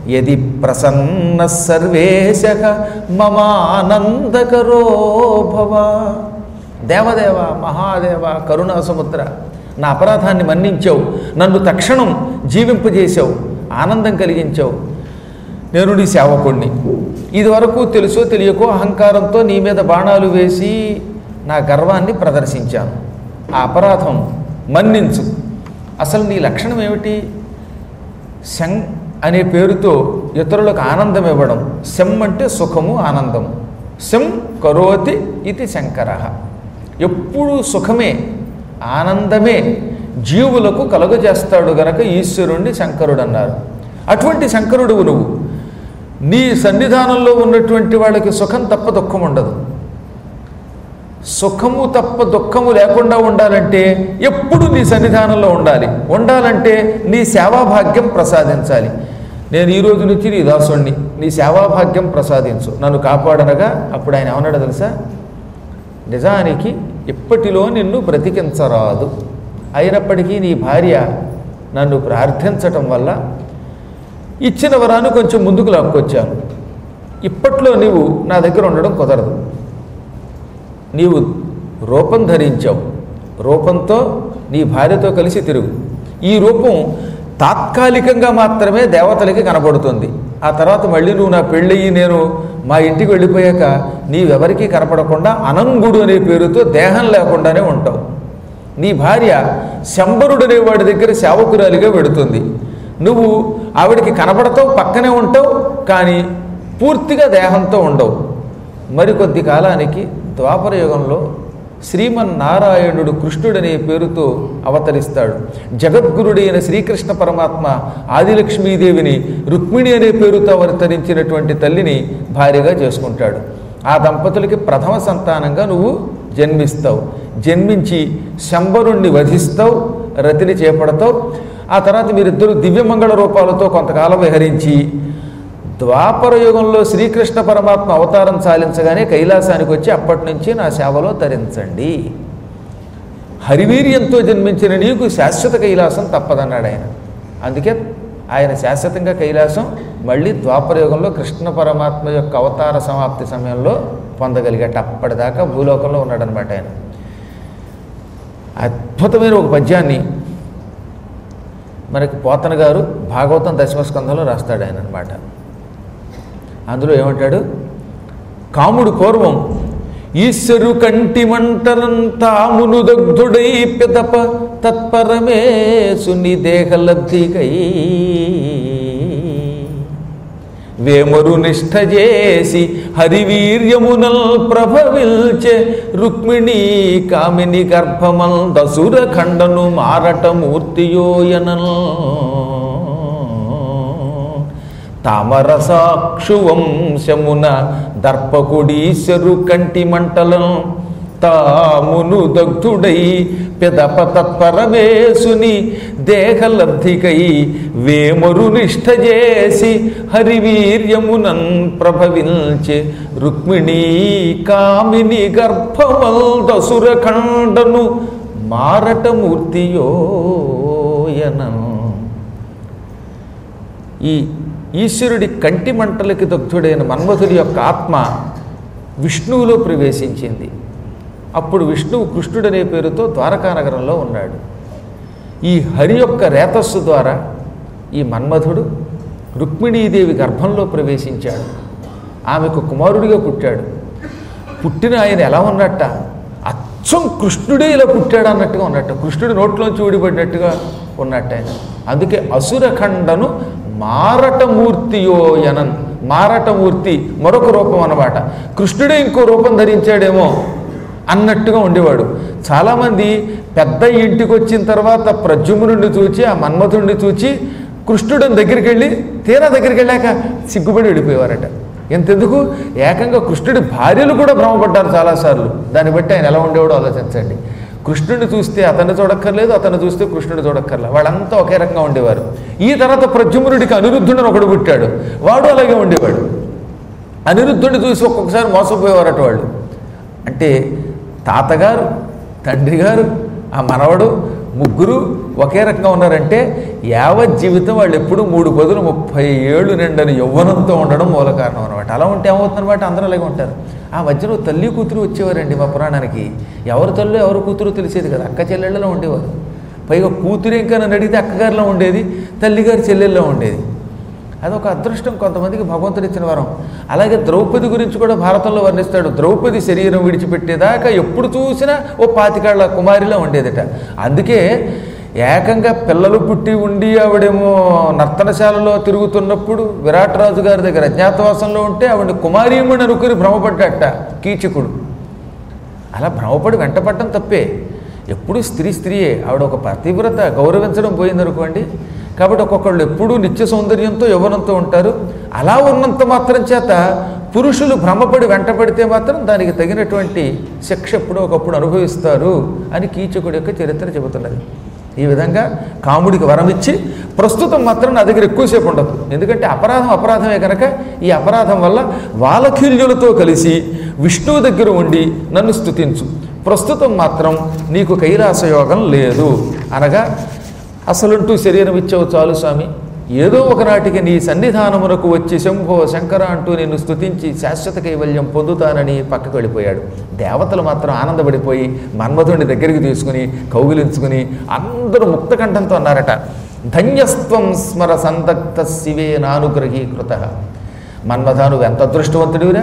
యది ప్రసన్న సర్వేశ మమానందకరో భవ దేవదేవ మహాదేవ కరుణాసముద్ర నా అపరాధాన్ని మన్నించావు నన్ను తక్షణం జీవింపజేశావు ఆనందం కలిగించావు నేను నీ సేవకుణ్ణి ఇదివరకు తెలుసో తెలియకో అహంకారంతో నీ మీద బాణాలు వేసి నా గర్వాన్ని ప్రదర్శించాను ఆ అపరాధం మన్నించు అసలు నీ లక్షణం ఏమిటి శం అనే పేరుతో ఇతరులకు ఆనందం ఇవ్వడం శం అంటే సుఖము ఆనందము శం కరోతి ఇది శంకర ఎప్పుడూ సుఖమే ఆనందమే జీవులకు కలుగజేస్తాడు గనక ఈశ్వరుణ్ణి శంకరుడు అన్నారు అటువంటి శంకరుడువు నువ్వు నీ సన్నిధానంలో ఉన్నటువంటి వాళ్ళకి సుఖం తప్ప దుఃఖం ఉండదు సుఖము తప్ప దుఃఖము లేకుండా ఉండాలంటే ఎప్పుడు నీ సన్నిధానంలో ఉండాలి ఉండాలంటే నీ సేవాభాగ్యం ప్రసాదించాలి నేను ఈ రోజు నుంచి నీ దాసుణ్ణి నీ సేవాభాగ్యం ప్రసాదించు నన్ను కాపాడనగా అప్పుడు ఆయన ఏమన్నాడు తెలుసా నిజానికి ఇప్పటిలో నిన్ను బ్రతికించరాదు అయినప్పటికీ నీ భార్య నన్ను ప్రార్థించటం వల్ల ఇచ్చిన వరాన్ని కొంచెం ముందుకు లాక్కొచ్చాను ఇప్పట్లో నీవు నా దగ్గర ఉండడం కుదరదు నీవు రూపం ధరించావు రూపంతో నీ భార్యతో కలిసి తిరుగు ఈ రూపం తాత్కాలికంగా మాత్రమే దేవతలకి కనపడుతుంది ఆ తర్వాత మళ్ళీ నువ్వు నా పెళ్ళయి నేను మా ఇంటికి వెళ్ళిపోయాక నీవెవరికీ కనపడకుండా అనంగుడు అనే పేరుతో దేహం లేకుండానే ఉంటావు నీ భార్య శంబరుడు అనే వాడి దగ్గర సేవకురాలిగా వెడుతుంది నువ్వు ఆవిడికి కనపడతావు పక్కనే ఉంటావు కానీ పూర్తిగా దేహంతో ఉండవు మరికొద్ది కాలానికి ద్వాపర యుగంలో శ్రీమన్నారాయణుడు కృష్ణుడనే పేరుతో అవతరిస్తాడు జగద్గురుడైన శ్రీకృష్ణ పరమాత్మ ఆదిలక్ష్మీదేవిని రుక్మిణి అనే పేరుతో అవతరించినటువంటి తల్లిని భార్యగా చేసుకుంటాడు ఆ దంపతులకి ప్రథమ సంతానంగా నువ్వు జన్మిస్తావు జన్మించి శంబరుణ్ణి వధిస్తావు రతిని చేపడతావు ఆ తర్వాత మీరిద్దరూ దివ్యమంగళ రూపాలతో కొంతకాలం విహరించి ద్వాపర యుగంలో శ్రీకృష్ణ పరమాత్మ అవతారం చాలించగానే కైలాసానికి వచ్చి అప్పటి నుంచి నా సేవలో తరించండి హరివీర్యంతో జన్మించిన నీకు శాశ్వత కైలాసం తప్పదన్నాడు ఆయన అందుకే ఆయన శాశ్వతంగా కైలాసం మళ్ళీ ద్వాపర యుగంలో కృష్ణ పరమాత్మ యొక్క అవతార సమాప్తి సమయంలో పొందగలిగట అప్పటిదాకా భూలోకంలో ఉన్నాడనమాట ఆయన అద్భుతమైన ఒక పద్యాన్ని మనకి పోతన గారు భాగవతం దశమస్కంధంలో రాస్తాడు ఆయన అనమాట అందులో ఏమంటాడు కాముడు పూర్వం ఈశ్వరు కంటి మంటలంతామును దగ్ధుడై పిదప తత్పరమే సుని దేహలబ్ధికై వేమరు నిష్ఠ చేసి హరివీర్యమునల్ ప్రభవిల్చే రుక్మిణీ కామిని గర్భమల్ దసుర ఖండను మారట మూర్తియోయనల్ తామరసాక్షువంశమున దర్పకుడీశ్వరు కంటి మంటలను తామును దగ్ధుడై పెదప తత్పరమేసుని దేహలబ్ధికై వేమరు నిష్ఠ చేసి హరివీర్యమునన్ ప్రభవించే రుక్మిణీ కామిని గర్భమల్ దసుర ఖండను మారటమూర్తియోయనం ఈ ఈశ్వరుడి కంటి మంటలకి దగ్ధుడైన మన్మధుడి యొక్క ఆత్మ విష్ణువులో ప్రవేశించింది అప్పుడు విష్ణువు కృష్ణుడనే పేరుతో ద్వారకానగరంలో ఉన్నాడు ఈ హరి యొక్క రేతస్సు ద్వారా ఈ మన్మధుడు రుక్మిణీదేవి గర్భంలో ప్రవేశించాడు ఆమెకు కుమారుడిగా పుట్టాడు పుట్టిన ఆయన ఎలా ఉన్నట్ట అచ్చం కృష్ణుడే ఇలా పుట్టాడు అన్నట్టుగా ఉన్నట్టు కృష్ణుడి నోట్లోంచి ఊడిపడినట్టుగా ఉన్నట్టు ఆయన అందుకే అసురఖండను మారటమూర్తియోయనన్ మారటమూర్తి మరొక రూపం అన్నమాట కృష్ణుడే ఇంకో రూపం ధరించాడేమో అన్నట్టుగా ఉండేవాడు చాలామంది పెద్ద ఇంటికి వచ్చిన తర్వాత ప్రద్యుమ్నుడిని చూచి ఆ మన్మథుడిని చూచి కృష్ణుడిని దగ్గరికి వెళ్ళి తీరా దగ్గరికి వెళ్ళాక సిగ్గుపడి వెళ్ళిపోయేవారట ఎంతెందుకు ఏకంగా కృష్ణుడి భార్యలు కూడా భ్రమపడ్డారు చాలాసార్లు దాన్ని బట్టి ఆయన ఎలా ఉండేవాడో ఆలోచించండి కృష్ణుడిని చూస్తే అతన్ని చూడక్కర్లేదు అతన్ని చూస్తే కృష్ణుడు చూడక్కర్లేదు వాళ్ళంతా ఒకే రకంగా ఉండేవారు ఈ తర్వాత ప్రద్యుమ్నుడికి అనిరుద్ధుడిని ఒకడు పుట్టాడు వాడు అలాగే ఉండేవాడు అనిరుద్ధుడిని చూసి ఒక్కొక్కసారి మోసపోయేవారట వాళ్ళు అంటే తాతగారు తండ్రి గారు ఆ మనవడు ముగ్గురు ఒకే రకంగా ఉన్నారంటే యావత్ జీవితం వాళ్ళు ఎప్పుడు మూడు బదులు ముప్పై ఏళ్ళు నిండని యవ్వనంతో ఉండడం మూల కారణం అనమాట అలా ఉంటే ఏమవుతుందన్నమాట అందరూ అలాగే ఉంటారు ఆ మధ్యలో తల్లి కూతురు వచ్చేవారండి మా పురాణానికి ఎవరు తల్లి ఎవరు కూతురు తెలిసేది కదా అక్క చెల్లెళ్ళలో ఉండేవారు పైగా కూతురు ఇంకా నన్ను అడిగితే అక్కగారిలో ఉండేది తల్లిగారి చెల్లెల్లో ఉండేది అదొక అదృష్టం కొంతమందికి భగవంతుడు ఇచ్చిన వరం అలాగే ద్రౌపది గురించి కూడా భారతంలో వర్ణిస్తాడు ద్రౌపది శరీరం విడిచిపెట్టేదాకా ఎప్పుడు చూసినా ఓ పాతికాళ్ళ కుమారిలా ఉండేదట అందుకే ఏకంగా పిల్లలు పుట్టి ఉండి ఆవిడేమో నర్తనశాలలో తిరుగుతున్నప్పుడు విరాట్ రాజు గారి దగ్గర అజ్ఞాతవాసంలో ఉంటే ఆవిడ కుమారీమణి అనుకుని భ్రమపడ్డట కీచకుడు అలా భ్రమపడి వెంటపడటం తప్పే ఎప్పుడు స్త్రీ స్త్రీయే ఆవిడ ఒక పతివ్రత గౌరవించడం పోయిందనుకోండి కాబట్టి ఒక్కొక్కళ్ళు ఎప్పుడూ నిత్య సౌందర్యంతో యవ్వనంతో ఉంటారు అలా ఉన్నంత మాత్రం చేత పురుషులు భ్రమపడి వెంటపడితే మాత్రం దానికి తగినటువంటి శిక్ష ఎప్పుడో ఒకప్పుడు అనుభవిస్తారు అని కీచకుడి యొక్క చరిత్ర చెబుతున్నది ఈ విధంగా కాముడికి వరం ఇచ్చి ప్రస్తుతం మాత్రం నా దగ్గర ఎక్కువసేపు ఉండదు ఎందుకంటే అపరాధం అపరాధమే కనుక ఈ అపరాధం వల్ల వాలకీల్యులతో కలిసి విష్ణువు దగ్గర ఉండి నన్ను స్తుతించు ప్రస్తుతం మాత్రం నీకు కైలాస యోగం లేదు అనగా అసలుంటూ శరీరం ఇచ్చావు చాలు స్వామి ఏదో ఒకనాటికి నీ సన్నిధానమునకు వచ్చి శంభో శంకర అంటూ నిన్ను స్తుతించి శాశ్వత కైవల్యం పొందుతానని పక్కకు వెళ్ళిపోయాడు దేవతలు మాత్రం ఆనందపడిపోయి మన్మధుడిని దగ్గరికి తీసుకుని కౌగిలించుకుని అందరూ ముక్తకంఠంతో అన్నారట ధన్యస్త్వం స్మర సందగ్ధ శివే నానుగ్రహీకృత మన్మథ నువ్వు ఎంత అదృష్టవంతుడివిరా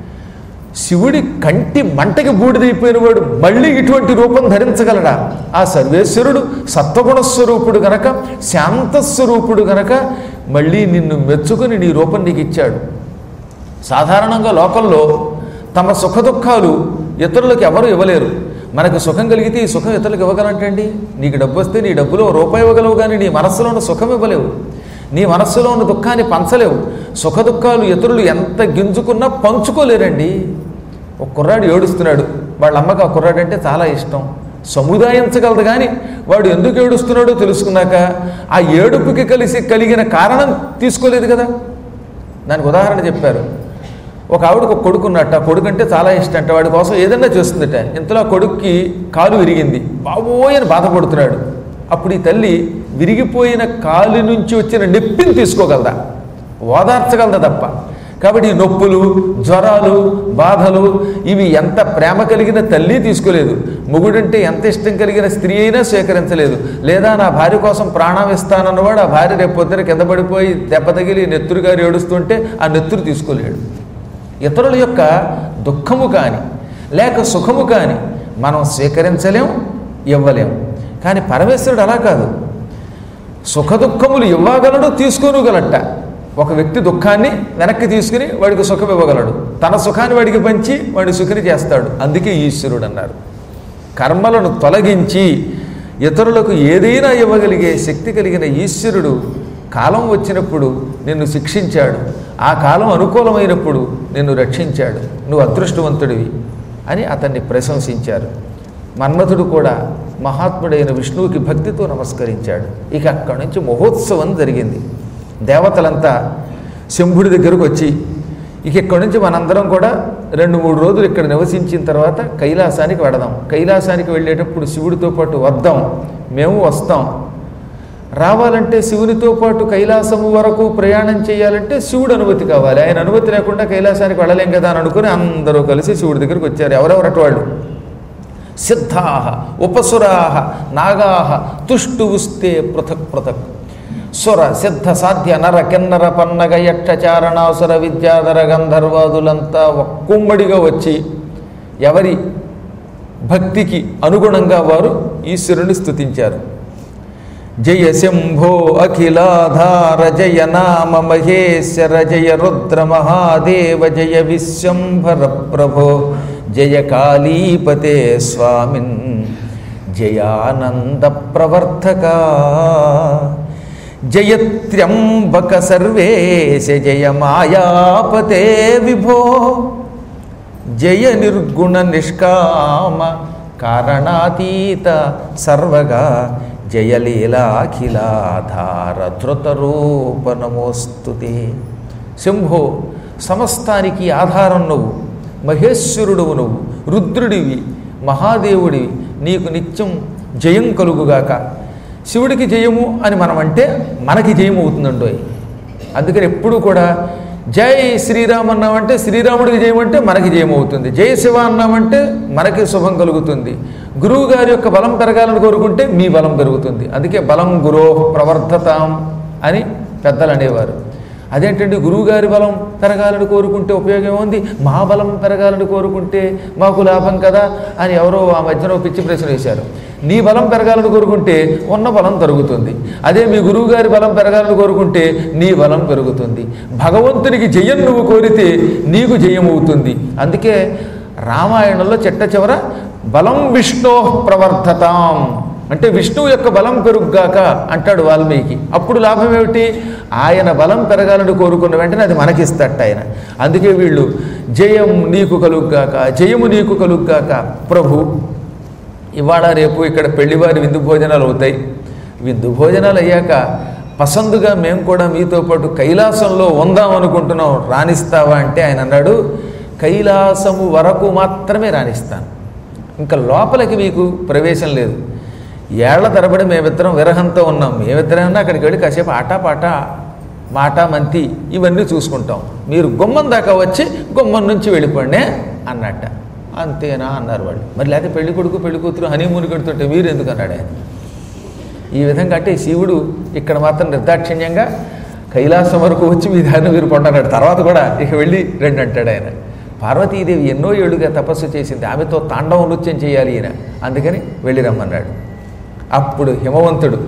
శివుడి కంటి మంటకి బూడిదైపోయిన వాడు మళ్ళీ ఇటువంటి రూపం ధరించగలడా ఆ సర్వేశ్వరుడు సత్వగుణ స్వరూపుడు గనక శాంతస్వరూపుడు గనక మళ్ళీ నిన్ను మెచ్చుకుని నీ రూపం నీకు ఇచ్చాడు సాధారణంగా లోకంలో తమ సుఖ దుఃఖాలు ఇతరులకు ఎవరు ఇవ్వలేరు మనకు సుఖం కలిగితే ఈ సుఖం ఇతరులకు ఇవ్వగలంటండి నీకు డబ్బు వస్తే నీ డబ్బులో రూపాయి ఇవ్వగలవు కానీ నీ మనస్సులో ఉన్న సుఖం ఇవ్వలేవు నీ మనస్సులో ఉన్న దుఃఖాన్ని పంచలేవు సుఖ దుఃఖాలు ఇతరులు ఎంత గింజుకున్నా పంచుకోలేరండి ఒక కుర్రాడు ఏడుస్తున్నాడు వాళ్ళ అమ్మకి ఆ కుర్రాడు అంటే చాలా ఇష్టం సముదాయించగలదు కానీ వాడు ఎందుకు ఏడుస్తున్నాడో తెలుసుకున్నాక ఆ ఏడుపుకి కలిసి కలిగిన కారణం తీసుకోలేదు కదా దానికి ఉదాహరణ చెప్పారు ఒక ఆవిడకు ఒక కొడుకున్నట్ట ఆ కొడుకు అంటే చాలా ఇష్టం అంట వాడి కోసం ఏదన్నా చేస్తుందట ఇంతలో ఆ కొడుక్కి కాలు విరిగింది బాబోయ్ అని బాధపడుతున్నాడు అప్పుడు ఈ తల్లి విరిగిపోయిన కాలు నుంచి వచ్చిన నొప్పిని తీసుకోగలదా ఓదార్చగలదా తప్ప కాబట్టి ఈ నొప్పులు జ్వరాలు బాధలు ఇవి ఎంత ప్రేమ కలిగిన తల్లి తీసుకోలేదు మొగుడంటే ఎంత ఇష్టం కలిగిన స్త్రీ అయినా స్వీకరించలేదు లేదా నా భార్య కోసం ప్రాణం ఇస్తానన్నవాడు ఆ భార్య రేపు పొద్దున కింద పడిపోయి దెబ్బ తగిలి నెత్తురు గారు ఏడుస్తుంటే ఆ నెత్తురు తీసుకోలేడు ఇతరుల యొక్క దుఃఖము కానీ లేక సుఖము కానీ మనం స్వీకరించలేం ఇవ్వలేం కానీ పరమేశ్వరుడు అలా కాదు సుఖ దుఃఖములు ఇవ్వగలడు తీసుకోనుగలట ఒక వ్యక్తి దుఃఖాన్ని వెనక్కి తీసుకుని వాడికి సుఖం ఇవ్వగలడు తన సుఖాన్ని వాడికి పంచి వాడి సుఖిని చేస్తాడు అందుకే ఈశ్వరుడు అన్నారు కర్మలను తొలగించి ఇతరులకు ఏదైనా ఇవ్వగలిగే శక్తి కలిగిన ఈశ్వరుడు కాలం వచ్చినప్పుడు నిన్ను శిక్షించాడు ఆ కాలం అనుకూలమైనప్పుడు నిన్ను రక్షించాడు నువ్వు అదృష్టవంతుడివి అని అతన్ని ప్రశంసించారు మన్మథుడు కూడా మహాత్ముడైన విష్ణువుకి భక్తితో నమస్కరించాడు ఇక అక్కడి నుంచి మహోత్సవం జరిగింది దేవతలంతా శంభుడి దగ్గరకు వచ్చి ఇక ఇక్కడి నుంచి మనందరం కూడా రెండు మూడు రోజులు ఇక్కడ నివసించిన తర్వాత కైలాసానికి వెడదాం కైలాసానికి వెళ్ళేటప్పుడు శివుడితో పాటు వద్దాం మేము వస్తాం రావాలంటే శివునితో పాటు కైలాసము వరకు ప్రయాణం చేయాలంటే శివుడు అనుమతి కావాలి ఆయన అనుమతి లేకుండా కైలాసానికి వెళ్ళలేం కదా అని అనుకుని అందరూ కలిసి శివుడి దగ్గరికి వచ్చారు ఎవరెవరటి వాళ్ళు సిద్ధాహ ఉపసురాహ నాగాహ తుష్టువుస్తే పృథక్ పృథక్ సుర సిద్ధ సాధ్య నర కిన్నర పన్నగ యక్షచారణాసుర విద్యాధర గంధర్వాదులంతా ఒక్కొమ్మడిగా వచ్చి ఎవరి భక్తికి అనుగుణంగా వారు ఈశ్వరుని స్తుతించారు జయ శంభో అఖిలాధార జయ నామ మహేశ్వర జయ రుద్ర మహాదేవ జయ విశ్వంభర ప్రభో జయ కాళీపతే స్వామిన్ జయానంద ప్రవర్ధక జయత్ర్యంబక సర్వేశ జయ మాయాపతే విభో జయ నిర్గుణ నిష్కామ కారణాతీత సర్వగా జయలీలాఖిలాధార ధృతరూప నమోస్తుతే శంభో సమస్తానికి ఆధారం నువ్వు మహేశ్వరుడువు నువ్వు రుద్రుడివి మహాదేవుడివి నీకు నిత్యం జయం కలుగుగాక శివుడికి జయము అని మనం అంటే మనకి జయము అవుతుందండోయ్ అందుకని ఎప్పుడు కూడా జై శ్రీరామ్ అన్నామంటే శ్రీరాముడికి జయం అంటే మనకి జయం అవుతుంది జై శివ అన్నామంటే మనకి శుభం కలుగుతుంది గురువు గారి యొక్క బలం పెరగాలని కోరుకుంటే మీ బలం పెరుగుతుంది అందుకే బలం గురో ప్రవర్ధతాం అని పెద్దలు అనేవారు అదేంటండి గురువుగారి బలం పెరగాలని కోరుకుంటే ఉపయోగం ఉంది మా బలం పెరగాలని కోరుకుంటే మాకు లాభం కదా అని ఎవరో ఆ మధ్యన ఓ పిచ్చి ప్రశ్న వేశారు నీ బలం పెరగాలని కోరుకుంటే ఉన్న బలం తరుగుతుంది అదే మీ గురువుగారి బలం పెరగాలని కోరుకుంటే నీ బలం పెరుగుతుంది భగవంతునికి జయం నువ్వు కోరితే నీకు జయం అవుతుంది అందుకే రామాయణంలో చెట్ట చివర బలం విష్ణో ప్రవర్ధతాం అంటే విష్ణువు యొక్క బలం పెరుగుగాక అంటాడు వాల్మీకి అప్పుడు లాభం ఏమిటి ఆయన బలం పెరగాలని కోరుకున్న వెంటనే అది మనకిస్తట ఆయన అందుకే వీళ్ళు జయం నీకు కలుగ్గాక జయము నీకు కలుగ్గాక ప్రభు ఇవాళ రేపు ఇక్కడ పెళ్లివారి విందు భోజనాలు అవుతాయి విందు భోజనాలు అయ్యాక పసందుగా మేము కూడా మీతో పాటు కైలాసంలో ఉందాం అనుకుంటున్నాం రాణిస్తావా అంటే ఆయన అన్నాడు కైలాసము వరకు మాత్రమే రాణిస్తాను ఇంకా లోపలికి మీకు ప్రవేశం లేదు ఏళ్ల తరబడి మేమిద్దరం విరహంతో ఉన్నాం మేమిద్దరైనా అక్కడికి వెళ్ళి కాసేపు ఆటపాట మాట మంతి ఇవన్నీ చూసుకుంటాం మీరు గుమ్మం దాకా వచ్చి గుమ్మం నుంచి వెళ్ళిపోండి అన్నట్ట అంతేనా అన్నారు వాళ్ళు మరి లేకపోతే పెళ్లి కొడుకు పెళ్లి కూతురు హనీమూన్ కడుతుంటే మీరు ఎందుకు అన్నాడు ఆయన ఈ విధంగా అంటే శివుడు ఇక్కడ మాత్రం నిర్దాక్షిణ్యంగా కైలాసం వరకు వచ్చి మీ దారిని మీరు పొందన్నాడు తర్వాత కూడా ఇక వెళ్ళి రెండు అంటాడు ఆయన పార్వతీదేవి ఎన్నో ఏళ్ళుగా తపస్సు చేసింది ఆమెతో తాండవ నృత్యం చేయాలి ఈయన అందుకని వెళ్ళి రమ్మన్నాడు అప్పుడు హిమవంతుడు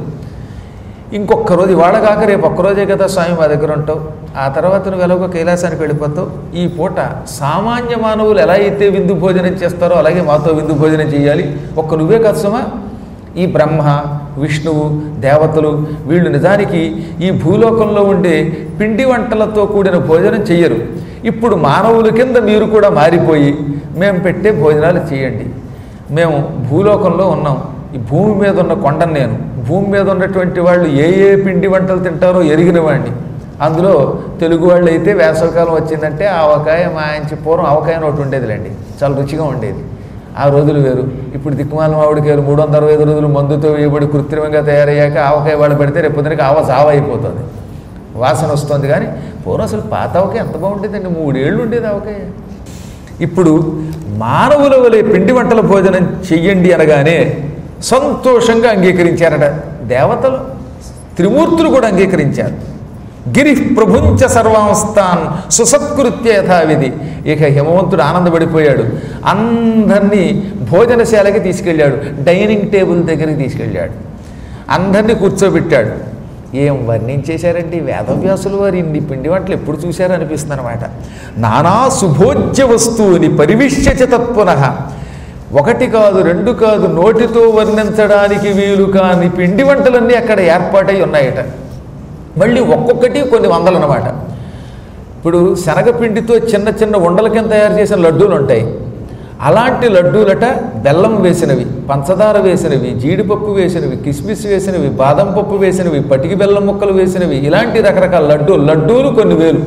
ఇంకొక రోజు ఇవాళ కాక రేపు ఒక్కరోజే కదా స్వామి మా దగ్గర ఉంటావు ఆ తర్వాత నువ్వు ఎలాగో కైలాసానికి వెళ్ళిపోతావు ఈ పూట సామాన్య మానవులు ఎలా అయితే విందు భోజనం చేస్తారో అలాగే మాతో విందు భోజనం చేయాలి ఒక్క నువ్వే కదా సుమా ఈ బ్రహ్మ విష్ణువు దేవతలు వీళ్ళు నిజానికి ఈ భూలోకంలో ఉండే పిండి వంటలతో కూడిన భోజనం చెయ్యరు ఇప్పుడు మానవుల కింద మీరు కూడా మారిపోయి మేము పెట్టే భోజనాలు చేయండి మేము భూలోకంలో ఉన్నాం ఈ భూమి మీద ఉన్న కొండను నేను భూమి మీద ఉన్నటువంటి వాళ్ళు ఏ ఏ పిండి వంటలు తింటారో ఎరిగిన వాడిని అందులో తెలుగు వాళ్ళు అయితే వేసవకాలం వచ్చిందంటే ఆవకాయ మాయించి పూర్వం ఆవకాయ అని ఒకటి ఉండేదిలేండి చాలా రుచిగా ఉండేది ఆ రోజులు వేరు ఇప్పుడు దిక్కుమాల మామిడికాయలు మూడు వందల అరవై ఐదు రోజులు మందుతో వేయబడి కృత్రిమంగా తయారయ్యాక ఆవకాయ వాళ్ళు పెడితే రేపు పొద్దునకి ఆవ జావ అయిపోతుంది వాసన వస్తుంది కానీ పూర్వం అసలు పాత ఆవకాయ ఎంత బాగుండేదండి మూడేళ్ళు ఉండేది ఆవకాయ ఇప్పుడు మానవుల వలె పిండి వంటల భోజనం చెయ్యండి అనగానే సంతోషంగా అంగీకరించారట దేవతలు త్రిమూర్తులు కూడా అంగీకరించారు గిరి ప్రభుంచ సర్వాంస్థాన్ సుసత్కృత్య యథావిధి ఇక హిమవంతుడు ఆనందపడిపోయాడు అందరినీ భోజనశాలకి తీసుకెళ్ళాడు డైనింగ్ టేబుల్ దగ్గరికి తీసుకెళ్ళాడు అందరినీ కూర్చోబెట్టాడు ఏం వర్ణించేశారండి వేదవ్యాసులు వారు ఇన్ని పిండి వంటలు ఎప్పుడు చూశారో అనిపిస్తుంది అనమాట నానా సుభోజ్య వస్తువుని పరివిశ్యచ తత్పునః ఒకటి కాదు రెండు కాదు నోటితో వర్ణించడానికి వీలు కాని పిండి వంటలన్నీ అక్కడ ఏర్పాటై ఉన్నాయట మళ్ళీ ఒక్కొక్కటి కొన్ని వందలు అన్నమాట ఇప్పుడు శనగపిండితో చిన్న చిన్న ఉండల కింద తయారు చేసిన లడ్డూలు ఉంటాయి అలాంటి లడ్డూలట బెల్లం వేసినవి పంచదార వేసినవి జీడిపప్పు వేసినవి కిస్మిస్ వేసినవి బాదం పప్పు వేసినవి పటికి బెల్లం ముక్కలు వేసినవి ఇలాంటి రకరకాల లడ్డూలు లడ్డూలు కొన్ని వేలు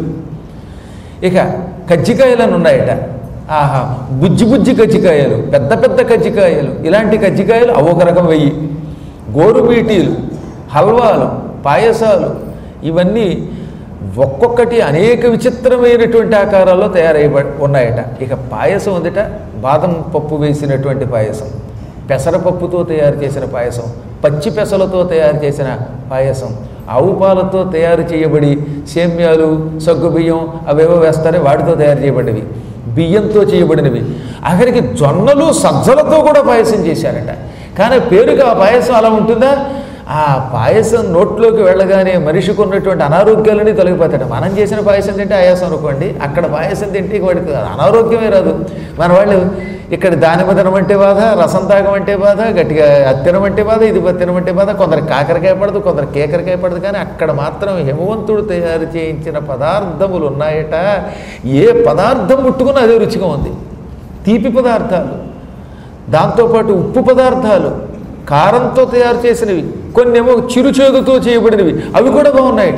ఇక కజ్జికాయలను ఉన్నాయట ఆహా బుజ్జి బుజ్జి కజ్జికాయలు పెద్ద పెద్ద కజ్జికాయలు ఇలాంటి కజ్జికాయలు అవి ఒక రకం వెయ్యి గోరుమీటీలు హల్వాలు పాయసాలు ఇవన్నీ ఒక్కొక్కటి అనేక విచిత్రమైనటువంటి ఆకారాల్లో తయారయ్య ఉన్నాయట ఇక పాయసం ఉందిట బాదం పప్పు వేసినటువంటి పాయసం పెసరపప్పుతో తయారు చేసిన పాయసం పచ్చి పెసలతో తయారు చేసిన పాయసం ఆవు పాలతో తయారు చేయబడి సేమ్యాలు సగ్గుబియ్యం అవేవో వేస్తారే వాటితో తయారు చేయబడినవి బియ్యంతో చేయబడినవి ఆఖరికి జొన్నలు సజ్జలతో కూడా పాయసం చేశారట కానీ పేరుకి ఆ పాయసం అలా ఉంటుందా ఆ పాయసం నోట్లోకి వెళ్ళగానే మనిషికి ఉన్నటువంటి అనారోగ్యాలని తొలగిపోతాడు మనం చేసిన పాయసం తింటే ఆయాసం అనుకోండి అక్కడ పాయసం తింటే వాడికి అనారోగ్యమే రాదు మన వాళ్ళు ఇక్కడ దానిమ్మ తినమంటే బాధ రసం తాగమంటే బాధ గట్టిగా అది తినమంటే బాధ ఇది తినమంటే బాధ కొందరు కాకరకాయ పడదు కొందరు కేకరకాయ పడదు కానీ అక్కడ మాత్రం హిమవంతుడు తయారు చేయించిన పదార్థములు ఉన్నాయట ఏ పదార్థం ముట్టుకున్నా అదే రుచిగా ఉంది తీపి పదార్థాలు దాంతోపాటు ఉప్పు పదార్థాలు కారంతో తయారు చేసినవి కొన్ని ఏమో చిరుచేదుతో చేయబడినవి అవి కూడా బాగున్నాయట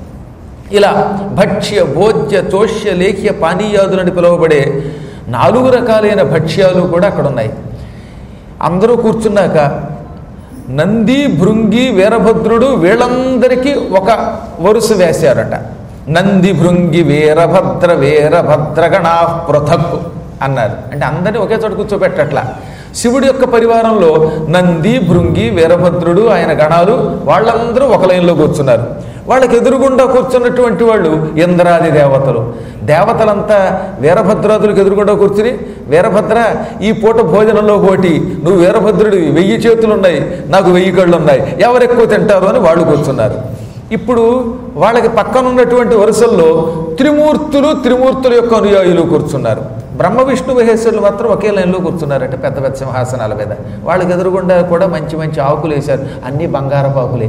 ఇలా భక్ష్య భోజ్య తోష్య లేఖ్య పానీయాదులని పిలువబడే నాలుగు రకాలైన భక్ష్యాలు కూడా అక్కడ ఉన్నాయి అందరూ కూర్చున్నాక నంది భృంగి వీరభద్రుడు వీళ్ళందరికీ ఒక వరుస వేశారట నంది భృంగి వీరభద్ర వీరభద్రగణా పృథక్ అన్నారు అంటే అందరినీ ఒకే చోట కూర్చోబెట్టట్లా శివుడి యొక్క పరివారంలో నంది భృంగి వీరభద్రుడు ఆయన గణాలు వాళ్ళందరూ ఒక లైన్లో కూర్చున్నారు వాళ్ళకి ఎదురుగుండా కూర్చున్నటువంటి వాళ్ళు ఇంద్రాది దేవతలు దేవతలంతా వీరభద్రాదులకు ఎదురుగుండా కూర్చుని వీరభద్ర ఈ పూట భోజనంలో పోటీ నువ్వు వీరభద్రుడివి వెయ్యి చేతులు ఉన్నాయి నాకు వెయ్యి కళ్ళు ఉన్నాయి ఎవరు ఎక్కువ తింటారు అని వాళ్ళు కూర్చున్నారు ఇప్పుడు వాళ్ళకి పక్కన ఉన్నటువంటి వరుసల్లో త్రిమూర్తులు త్రిమూర్తుల యొక్క అనుయాయులు కూర్చున్నారు బ్రహ్మ విష్ణు మహేశ్వరులు మాత్రం ఒకే లైన్లో కూర్చున్నారంటే పెద్ద పెద్ద సింహాసనాల మీద వాళ్ళకి ఎదురుగుండా కూడా మంచి మంచి ఆకులు వేశారు అన్నీ బంగారపు ఆకులే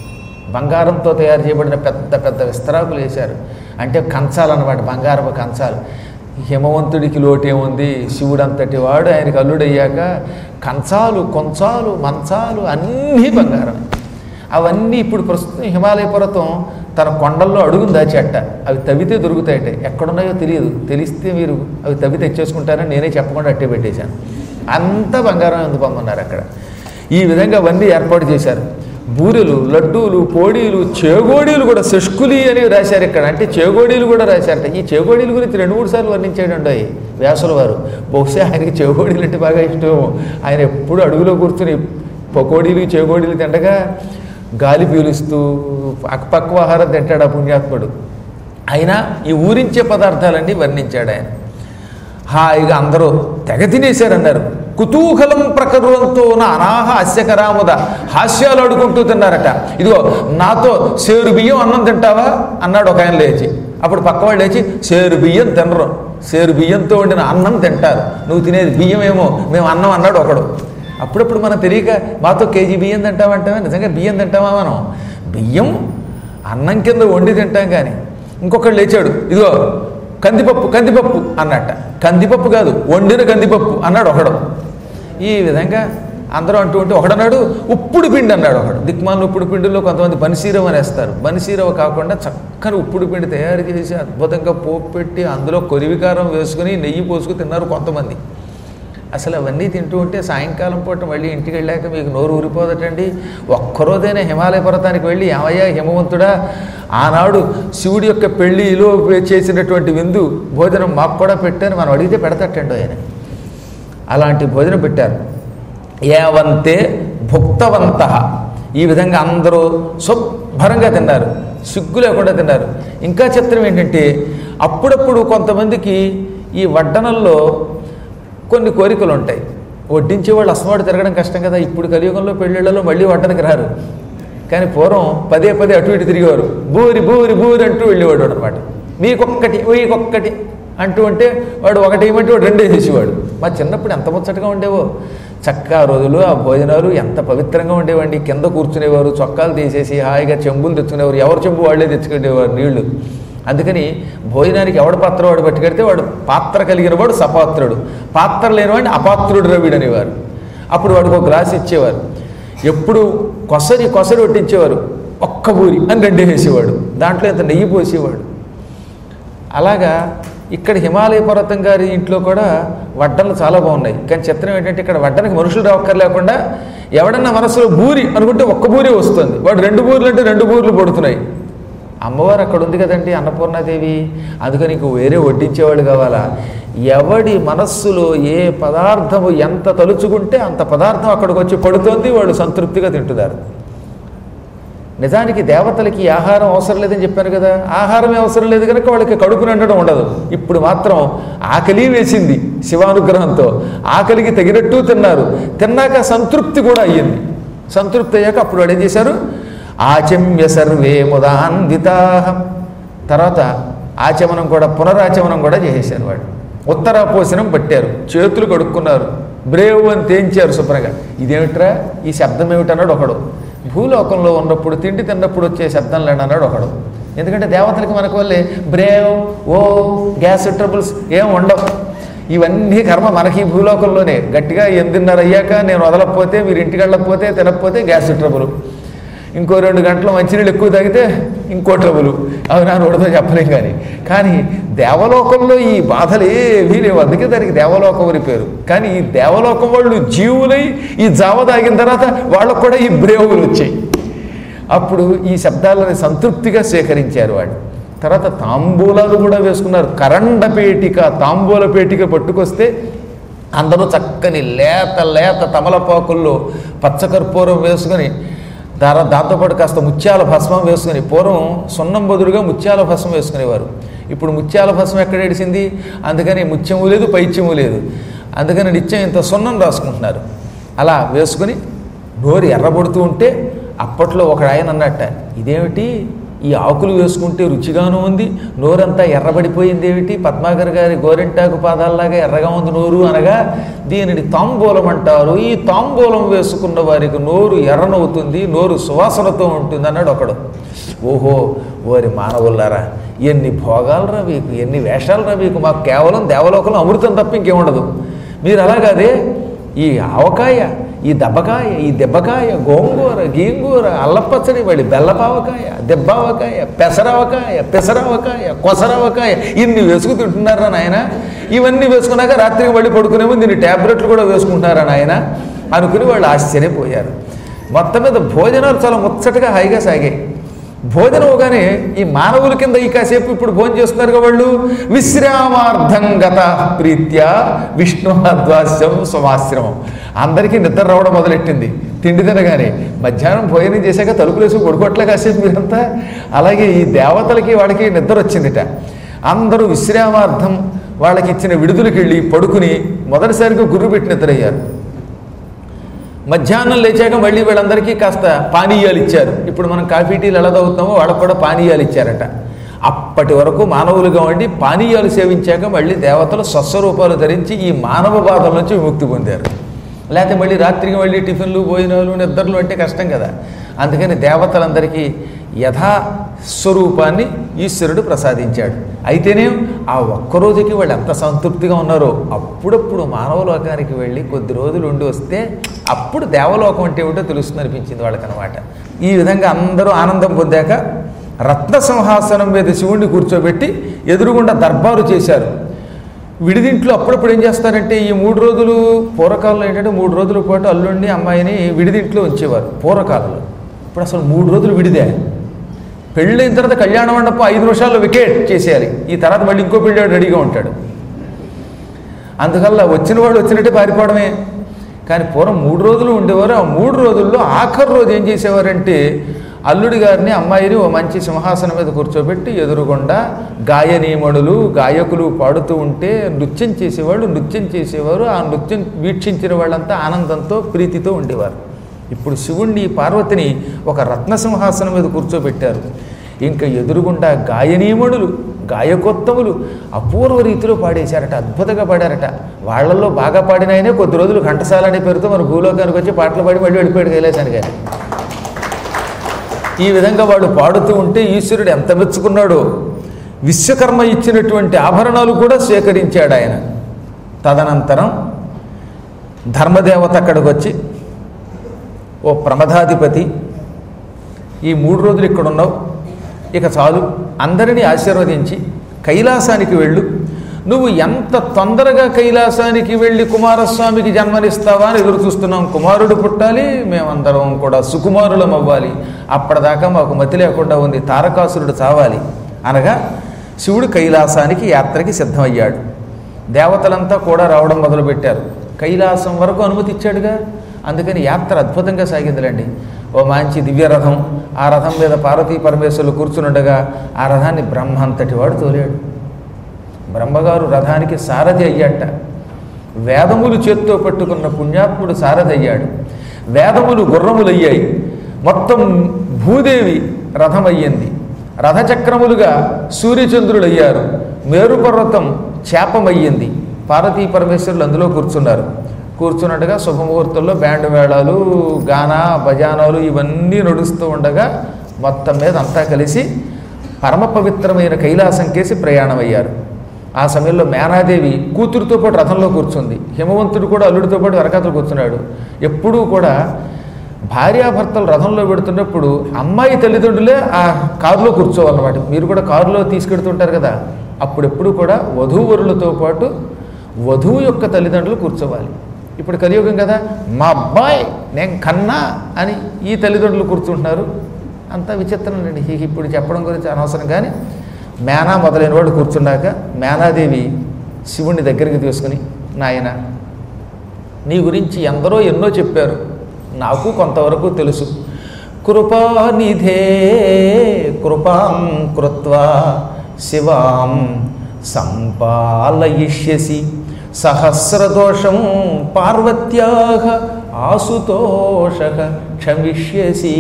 బంగారంతో తయారు చేయబడిన పెద్ద పెద్ద విస్తరాకులు వేశారు అంటే కంచాలు అన్నమాట బంగారపు కంచాలు హిమవంతుడికి లోటేముంది శివుడు అంతటి వాడు ఆయనకి అల్లుడయ్యాక కంచాలు కొంచాలు మంచాలు అన్నీ బంగారమే అవన్నీ ఇప్పుడు ప్రస్తుతం హిమాలయ పర్వతం తన కొండల్లో అడుగును దాచేట అవి తవ్వితే దొరుకుతాయట ఎక్కడున్నాయో తెలియదు తెలిస్తే మీరు అవి తవ్వి తెచ్చేసుకుంటారని నేనే చెప్పకుండా అట్టే పెట్టేశాను అంత బంగారం ఎందుకు పొందున్నారు అక్కడ ఈ విధంగా అవన్నీ ఏర్పాటు చేశారు బూరెలు లడ్డూలు పోడీలు చేగోడీలు కూడా శష్కులి అని రాశారు ఇక్కడ అంటే చేగోడీలు కూడా రాశారట ఈ చేగోడీల గురించి రెండు మూడు సార్లు వర్ణించాడండి వ్యాసుల వారు బహుశా ఆయనకి చేగోడీలు అంటే బాగా ఇష్టం ఆయన ఎప్పుడు అడుగులో కూర్చుని పకోడీలు చేగోడీలు తిండగా గాలి పీలుస్తూ పక్క ఆహారం తింటాడు ఆ పుణ్యాత్ముడు అయినా ఈ ఊరించే పదార్థాలన్నీ వర్ణించాడు ఆయన హాయిగా అందరూ తెగ తినేశారన్నారు కుతూహలం ప్రకరువంతో నా అనాహ హాస్యకరాముద హాస్యాలు ఆడుకుంటూ తిన్నారట ఇదిగో నాతో సేరు బియ్యం అన్నం తింటావా అన్నాడు ఒక ఆయన లేచి అప్పుడు పక్క వాళ్ళు లేచి సేరు బియ్యం తినరు సేరు బియ్యంతో వండిన అన్నం తింటారు నువ్వు తినేది బియ్యం ఏమో మేము అన్నం అన్నాడు ఒకడు అప్పుడప్పుడు మనం తెలియక మాతో కేజీ బియ్యం తింటామంటావా నిజంగా బియ్యం తింటామా మనం బియ్యం అన్నం కింద వండి తింటాం కానీ ఇంకొకడు లేచాడు ఇదిగో కందిపప్పు కందిపప్పు అన్నట్ట కందిపప్పు కాదు వండిన కందిపప్పు అన్నాడు ఒకడు ఈ విధంగా అందరూ అంటూ ఉంటే ఒకడన్నాడు ఉప్పుడు పిండి అన్నాడు ఒకడు దిక్మాల ఉప్పుడు పిండిలో కొంతమంది బనిసీరవ అనేస్తారు బనిసీరవ కాకుండా చక్కని ఉప్పుడు పిండి తయారు చేసి అద్భుతంగా పోపు పెట్టి అందులో కొరివికారం వేసుకుని నెయ్యి పోసుకుని తిన్నారు కొంతమంది అసలు అవన్నీ తింటూ ఉంటే సాయంకాలం పూట మళ్ళీ ఇంటికి వెళ్ళాక మీకు నోరు ఊరిపోదటండి ఒక్కరోజైనా హిమాలయ పర్వతానికి వెళ్ళి ఏమయ్యా హిమవంతుడా ఆనాడు శివుడి యొక్క పెళ్లిలో చేసినటువంటి విందు భోజనం మాకు కూడా పెట్టారు మనం అడిగితే పెడతట్టండి ఆయన అలాంటి భోజనం పెట్టారు ఏవంతే భుక్తవంత ఈ విధంగా అందరూ శుభ్రంగా తిన్నారు సిగ్గు లేకుండా తిన్నారు ఇంకా చిత్రం ఏంటంటే అప్పుడప్పుడు కొంతమందికి ఈ వడ్డనల్లో కొన్ని కోరికలు ఉంటాయి వడ్డించే వాళ్ళు అసమాడు తిరగడం కష్టం కదా ఇప్పుడు కలియుగంలో పెళ్ళిళ్ళలో మళ్ళీ వడ్డనకి రారు కానీ పూర్వం పదే పదే అటు ఇటు తిరిగేవారు బూరి బూరి బూరి అంటూ వెళ్ళేవాడు అనమాట మీకొక్కటి మీకొక్కటి అంటూ ఉంటే వాడు ఒకటి ఏమంటే వాడు రెండే చేసేవాడు మా చిన్నప్పుడు ఎంత ముచ్చటగా ఉండేవో చక్కగా రోజులు ఆ భోజనాలు ఎంత పవిత్రంగా ఉండేవండి కింద కూర్చునేవారు చొక్కాలు తీసేసి హాయిగా చెంబులు తెచ్చుకునేవారు ఎవరు చెంబు వాళ్ళే తెచ్చుకునేవారు నీళ్లు అందుకని భోజనానికి ఎవడ పాత్ర వాడు పట్టుకెడితే వాడు పాత్ర కలిగిన వాడు సపాత్రుడు పాత్ర లేనివాడిని అపాత్రుడు రవిడు అనేవారు అప్పుడు వాడికి ఒక గ్లాస్ ఇచ్చేవారు ఎప్పుడు కొసరి కొసరి వడ్డించేవారు ఒక్క ఊరి అని రెండే వేసేవాడు దాంట్లో ఇంత నెయ్యి పోసేవాడు అలాగా ఇక్కడ హిమాలయ పర్వతం గారి ఇంట్లో కూడా వడ్డనలు చాలా బాగున్నాయి కానీ చిత్రం ఏంటంటే ఇక్కడ వడ్డనకి మనుషులు రావక్కర్లేకుండా ఎవడన్నా మనసులో బూరి అనుకుంటే ఒక్క బూరి వస్తుంది వాడు రెండు బూర్లు అంటే రెండు బూర్లు పడుతున్నాయి అమ్మవారు అక్కడ ఉంది కదండి అన్నపూర్ణాదేవి అందుకని నీకు వేరే వడ్డించేవాడు కావాలా ఎవడి మనస్సులో ఏ పదార్థము ఎంత తలుచుకుంటే అంత పదార్థం అక్కడికి వచ్చి పడుతోంది వాడు సంతృప్తిగా తింటున్నారు నిజానికి దేవతలకి ఈ ఆహారం అవసరం లేదని చెప్పాను కదా ఆహారమే అవసరం లేదు కనుక వాళ్ళకి కడుపు నిండడం ఉండదు ఇప్పుడు మాత్రం ఆకలి వేసింది శివానుగ్రహంతో ఆకలికి తగినట్టు తిన్నారు తిన్నాక సంతృప్తి కూడా అయ్యింది సంతృప్తి అయ్యాక అప్పుడు వాడు ఏం చేశారు ఆచమ్య సర్వే ముదాన్వితా తర్వాత ఆచమనం కూడా పునరాచమనం కూడా చేసేసారు వాడు ఉత్తరాపోసనం పట్టారు చేతులు కడుక్కున్నారు బ్రేవ్ అని తేంచారు శుభ్రంగా ఇదేమిట్రా ఈ శబ్దం ఏమిటన్నాడు ఒకడు భూలోకంలో ఉన్నప్పుడు తిండి తిన్నప్పుడు వచ్చే శబ్దం లేని అన్నాడు ఒకడు ఎందుకంటే దేవతలకి మనకు వల్లే బ్రేవ్ ఓ గ్యాస్ ట్రబుల్స్ ఏం ఉండవు ఇవన్నీ కర్మ మనకి ఈ భూలోకంలోనే గట్టిగా ఎందున్నర అయ్యాక నేను వదలకపోతే మీరు ఇంటికి వెళ్ళకపోతే తినకపోతే గ్యాస్ ట్రబుల్ ఇంకో రెండు గంటలు మంచినీళ్ళు ఎక్కువ తాగితే ఇంకో ట్రబులు అవి నా నోటితో చెప్పలేం కానీ కానీ దేవలోకంలో ఈ బాధలు ఏవీ లేవు అందుకే దానికి దేవలోకం అని పేరు కానీ ఈ దేవలోకం వాళ్ళు జీవులై ఈ జావ తాగిన తర్వాత వాళ్ళకు కూడా ఈ బ్రేవులు వచ్చాయి అప్పుడు ఈ శబ్దాలని సంతృప్తిగా సేకరించారు వాళ్ళు తర్వాత తాంబూలాలు కూడా వేసుకున్నారు కరండ పేటిక తాంబూల పేటిక పట్టుకొస్తే అందరూ చక్కని లేత లేత తమలపాకుల్లో పచ్చకర్పూరం వేసుకొని దారా దాంతోపాటు కాస్త ముత్యాల భస్మం వేసుకుని పూర్వం సున్నం బదులుగా ముత్యాల భస్మం వేసుకునేవారు ఇప్పుడు ముత్యాల భస్మం ఎక్కడ ఏడిసింది అందుకని ముత్యము లేదు పైత్యము లేదు అందుకని నిత్యం ఇంత సున్నం రాసుకుంటున్నారు అలా వేసుకుని నోరు ఎర్రబడుతూ ఉంటే అప్పట్లో ఒక ఆయన అన్నట్ట ఇదేమిటి ఈ ఆకులు వేసుకుంటే రుచిగాను ఉంది నోరంతా ఎర్రబడిపోయింది ఏమిటి పద్మాకర్ గారి గోరెంటాకు పాదాల్లాగా ఎర్రగా ఉంది నోరు అనగా దీనిని తాంబూలం అంటారు ఈ తాంబూలం వేసుకున్న వారికి నోరు ఎర్రనవుతుంది నోరు సువాసనతో ఉంటుంది అన్నాడు ఒకడు ఓహో ఓరి మానవులారా ఎన్ని భోగాలరా మీకు ఎన్ని వేషాలరా మీకు మాకు కేవలం దేవలోకంలో అమృతం తప్ప ఇంకేముండదు మీరు అలాగదే ఈ ఆవకాయ ఈ దెబ్బకాయ ఈ దెబ్బకాయ గోంగూర గీంగూర అల్లపచ్చడి వడి బెల్లపావకాయ దెబ్బావకాయ పెసరవకాయ పెసరవకాయ కొసరవకాయ ఇన్ని వేసుకు తింటున్నారా నాయన ఇవన్నీ వేసుకున్నాక రాత్రికి మళ్ళీ పడుకునే ముందు దీన్ని ట్యాబ్లెట్లు కూడా వేసుకుంటారా నాయన అనుకుని వాళ్ళు ఆశ్చర్యపోయారు మొత్తం మీద భోజనాలు చాలా ముచ్చటగా హాయిగా సాగాయి భోజనం అవగానే ఈ మానవుల కింద ఈ కాసేపు ఇప్పుడు భోజనం చేస్తున్నారు వాళ్ళు విశ్రామార్థం గత ప్రీత్యా విష్ణుద్వాస్యం స్వమాశ్రమం అందరికీ నిద్ర రావడం మొదలెట్టింది తిండి తినగానే మధ్యాహ్నం భోజనం చేశాక తలుపులు వేసి పడుకోవట్లే కాసేపు మీరంతా అలాగే ఈ దేవతలకి వాడికి నిద్ర వచ్చిందిట అందరూ విశ్రామార్థం వాళ్ళకి ఇచ్చిన విడుదలకి వెళ్ళి పడుకుని మొదటిసారిగా గుర్రు పెట్టి నిద్రయ్యారు మధ్యాహ్నం లేచాక మళ్ళీ వీళ్ళందరికీ కాస్త పానీయాలు ఇచ్చారు ఇప్పుడు మనం కాఫీ టీలు ఎలా తాగుతామో వాళ్ళకు కూడా పానీయాలు ఇచ్చారట అప్పటి వరకు మానవులుగా ఉండి పానీయాలు సేవించాక మళ్ళీ దేవతలు స్వస్వరూపాలు ధరించి ఈ మానవ బాధల నుంచి విముక్తి పొందారు లేకపోతే మళ్ళీ రాత్రికి మళ్ళీ టిఫిన్లు భోజనాలు నిద్రలు అంటే కష్టం కదా అందుకని దేవతలందరికీ యథా స్వరూపాన్ని ఈశ్వరుడు ప్రసాదించాడు అయితేనే ఆ ఒక్కరోజుకి వాళ్ళు ఎంత సంతృప్తిగా ఉన్నారో అప్పుడప్పుడు మానవ లోకానికి వెళ్ళి కొద్ది రోజులు ఉండి వస్తే అప్పుడు దేవలోకం అంటే ఏమిటో తెలుస్తుంది అనిపించింది వాళ్ళకనమాట ఈ విధంగా అందరూ ఆనందం పొందాక రత్న సింహాసనం మీద శివుణ్ణి కూర్చోబెట్టి ఎదురుగుండా దర్బారు చేశారు విడిదింట్లో అప్పుడప్పుడు ఏం చేస్తారంటే ఈ మూడు రోజులు పూర్వకాలంలో ఏంటంటే మూడు రోజుల పాటు అల్లుడిని అమ్మాయిని విడిదింట్లో ఉంచేవారు పూర్వకాలంలో ఇప్పుడు అసలు మూడు రోజులు విడిదే పెళ్ళైన తర్వాత కళ్యాణ మండపం ఐదు నిమిషాల్లో వికెట్ చేసేయాలి ఈ తర్వాత మళ్ళీ ఇంకో పెళ్ళాడు రెడీగా ఉంటాడు అందువల్ల వచ్చిన వాడు వచ్చినట్టే పారిపోవడమే కానీ పూర్వం మూడు రోజులు ఉండేవారు ఆ మూడు రోజుల్లో ఆఖరి రోజు ఏం చేసేవారంటే అల్లుడి గారిని అమ్మాయిని ఓ మంచి సింహాసనం మీద కూర్చోబెట్టి ఎదురుగుండా గాయనీమణులు గాయకులు పాడుతూ ఉంటే నృత్యం చేసేవాళ్ళు నృత్యం చేసేవారు ఆ నృత్యం వీక్షించిన వాళ్ళంతా ఆనందంతో ప్రీతితో ఉండేవారు ఇప్పుడు శివుణ్ణి పార్వతిని ఒక రత్న సింహాసనం మీద కూర్చోబెట్టారు ఇంకా ఎదురుగుండా గాయనీమణులు గాయకోత్తములు అపూర్వ రీతిలో పాడేశారట అద్భుతంగా పాడారట వాళ్ళల్లో బాగా పాడిన ఆయనే కొద్ది రోజులు ఘంటసాల అనే పేరుతో మన భూలోకానికి వచ్చి పాటలు పాడి మళ్ళీ వెళ్ళిపోయాడు కైలాసానికి ఆయన ఈ విధంగా వాడు పాడుతూ ఉంటే ఈశ్వరుడు ఎంత మెచ్చుకున్నాడో విశ్వకర్మ ఇచ్చినటువంటి ఆభరణాలు కూడా స్వీకరించాడు ఆయన తదనంతరం ధర్మదేవత అక్కడికి వచ్చి ఓ ప్రమదాధిపతి ఈ మూడు రోజులు ఇక్కడ ఉన్నావు ఇక చాలు అందరినీ ఆశీర్వదించి కైలాసానికి వెళ్ళు నువ్వు ఎంత తొందరగా కైలాసానికి వెళ్ళి కుమారస్వామికి జన్మనిస్తావా అని ఎదురు చూస్తున్నాం కుమారుడు పుట్టాలి మేమందరం కూడా సుకుమారులం అవ్వాలి అప్పటిదాకా మాకు మతి లేకుండా ఉంది తారకాసురుడు చావాలి అనగా శివుడు కైలాసానికి యాత్రకి సిద్ధమయ్యాడు దేవతలంతా కూడా రావడం మొదలుపెట్టారు కైలాసం వరకు అనుమతి ఇచ్చాడుగా అందుకని యాత్ర అద్భుతంగా సాగిందిలేండి ఓ మంచి దివ్య రథం ఆ రథం మీద పార్వతీ పరమేశ్వరులు కూర్చునుండగా ఆ రథాన్ని బ్రహ్మంతటి వాడు తోలాడు బ్రహ్మగారు రథానికి సారథి అయ్యాట వేదములు చేత్తో పట్టుకున్న పుణ్యాత్ముడు సారథి అయ్యాడు వేదములు గుర్రములయ్యాయి మొత్తం భూదేవి రథమయ్యింది రథచక్రములుగా సూర్యచంద్రులు అయ్యారు మేరుపర్వతం చేపమయ్యింది పార్వతీ పరమేశ్వరులు అందులో కూర్చున్నారు కూర్చున్నట్టుగా శుభముహూర్తంలో బ్యాండ్ మేళాలు గానా భజానాలు ఇవన్నీ నడుస్తూ ఉండగా మొత్తం మీద అంతా కలిసి పరమ పవిత్రమైన కైలాసం కేసి ప్రయాణమయ్యారు ఆ సమయంలో మేనాదేవి కూతురుతో పాటు రథంలో కూర్చుంది హిమవంతుడు కూడా అల్లుడితో పాటు వెనకాతలు కూర్చున్నాడు ఎప్పుడూ కూడా భార్యాభర్తలు రథంలో పెడుతున్నప్పుడు అమ్మాయి తల్లిదండ్రులే ఆ కారులో కూర్చోవాలన్నమాట మీరు కూడా కారులో తీసుకెడుతుంటారు కదా అప్పుడెప్పుడు కూడా వధూవరులతో పాటు వధువు యొక్క తల్లిదండ్రులు కూర్చోవాలి ఇప్పుడు కలియుగం కదా మా అబ్బాయి నేను కన్నా అని ఈ తల్లిదండ్రులు కూర్చుంటున్నారు అంత విచిత్రం అండి ఇక ఇప్పుడు చెప్పడం గురించి అనవసరం కానీ మేనా మొదలైన వాడు కూర్చున్నాక మేనాదేవి శివుణ్ణి దగ్గరికి తీసుకుని నాయన నీ గురించి ఎందరో ఎన్నో చెప్పారు నాకు కొంతవరకు తెలుసు కృపానిధే కృపాం కృత్వా శివాం సంపాలయిష్యసి సహస్రదోషం పార్వత్యా ఆసుతోష క్షమిష్యసి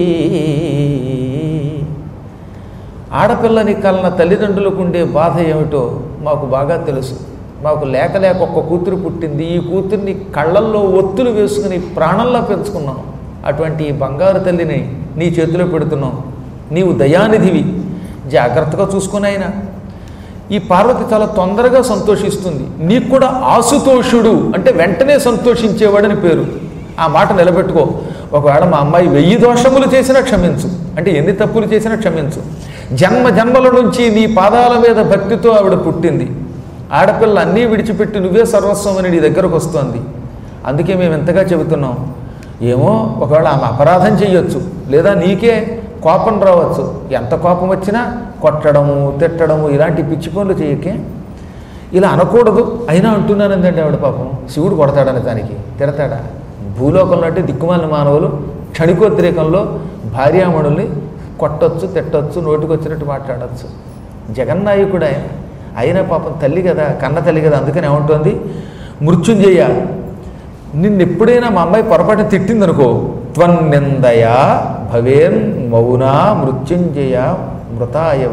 ఆడపిల్లని కలన తల్లిదండ్రులకు ఉండే బాధ ఏమిటో మాకు బాగా తెలుసు మాకు లేక లేక ఒక్క కూతురు పుట్టింది ఈ కూతుర్ని కళ్ళల్లో ఒత్తులు వేసుకుని ప్రాణంలా పెంచుకున్నాం అటువంటి ఈ బంగారు తల్లిని నీ చేతిలో పెడుతున్నాం నీవు దయానిధివి జాగ్రత్తగా చూసుకుని ఆయన ఈ పార్వతి చాలా తొందరగా సంతోషిస్తుంది నీకు కూడా ఆసుతోషుడు అంటే వెంటనే సంతోషించేవాడని పేరు ఆ మాట నిలబెట్టుకో ఒకవేళ మా అమ్మాయి వెయ్యి దోషములు చేసినా క్షమించు అంటే ఎన్ని తప్పులు చేసినా క్షమించు జన్మ జన్మల నుంచి నీ పాదాల మీద భక్తితో ఆవిడ పుట్టింది ఆడపిల్ల అన్నీ విడిచిపెట్టి నువ్వే సర్వస్వం అని నీ దగ్గరకు వస్తోంది అందుకే మేము ఎంతగా చెబుతున్నాం ఏమో ఒకవేళ ఆమె అపరాధం చెయ్యొచ్చు లేదా నీకే కోపం రావచ్చు ఎంత కోపం వచ్చినా కొట్టడము తిట్టడము ఇలాంటి పిచ్చి పనులు చేయకే ఇలా అనకూడదు అయినా అంటున్నానందండి ఆవిడ పాపం శివుడు కొడతాడని దానికి తిడతాడా భూలోకంలో అంటే దిక్కుమాలిన మానవులు క్షణికోద్రేకంలో భార్యామణుల్ని కొట్టొచ్చు తిట్టొచ్చు నోటికొచ్చినట్టు మాట్లాడచ్చు జగన్నాయకుడు ఆయన అయినా పాపం తల్లి కదా కన్న తల్లి కదా అందుకని ఏమంటోంది మృత్యుంజయ నిన్నెప్పుడైనా మా అమ్మాయి పొరపాటున తిట్టిందనుకో త్వన్నిందయ భవేన్ మౌనా మృత్యుంజయ మృతాయవ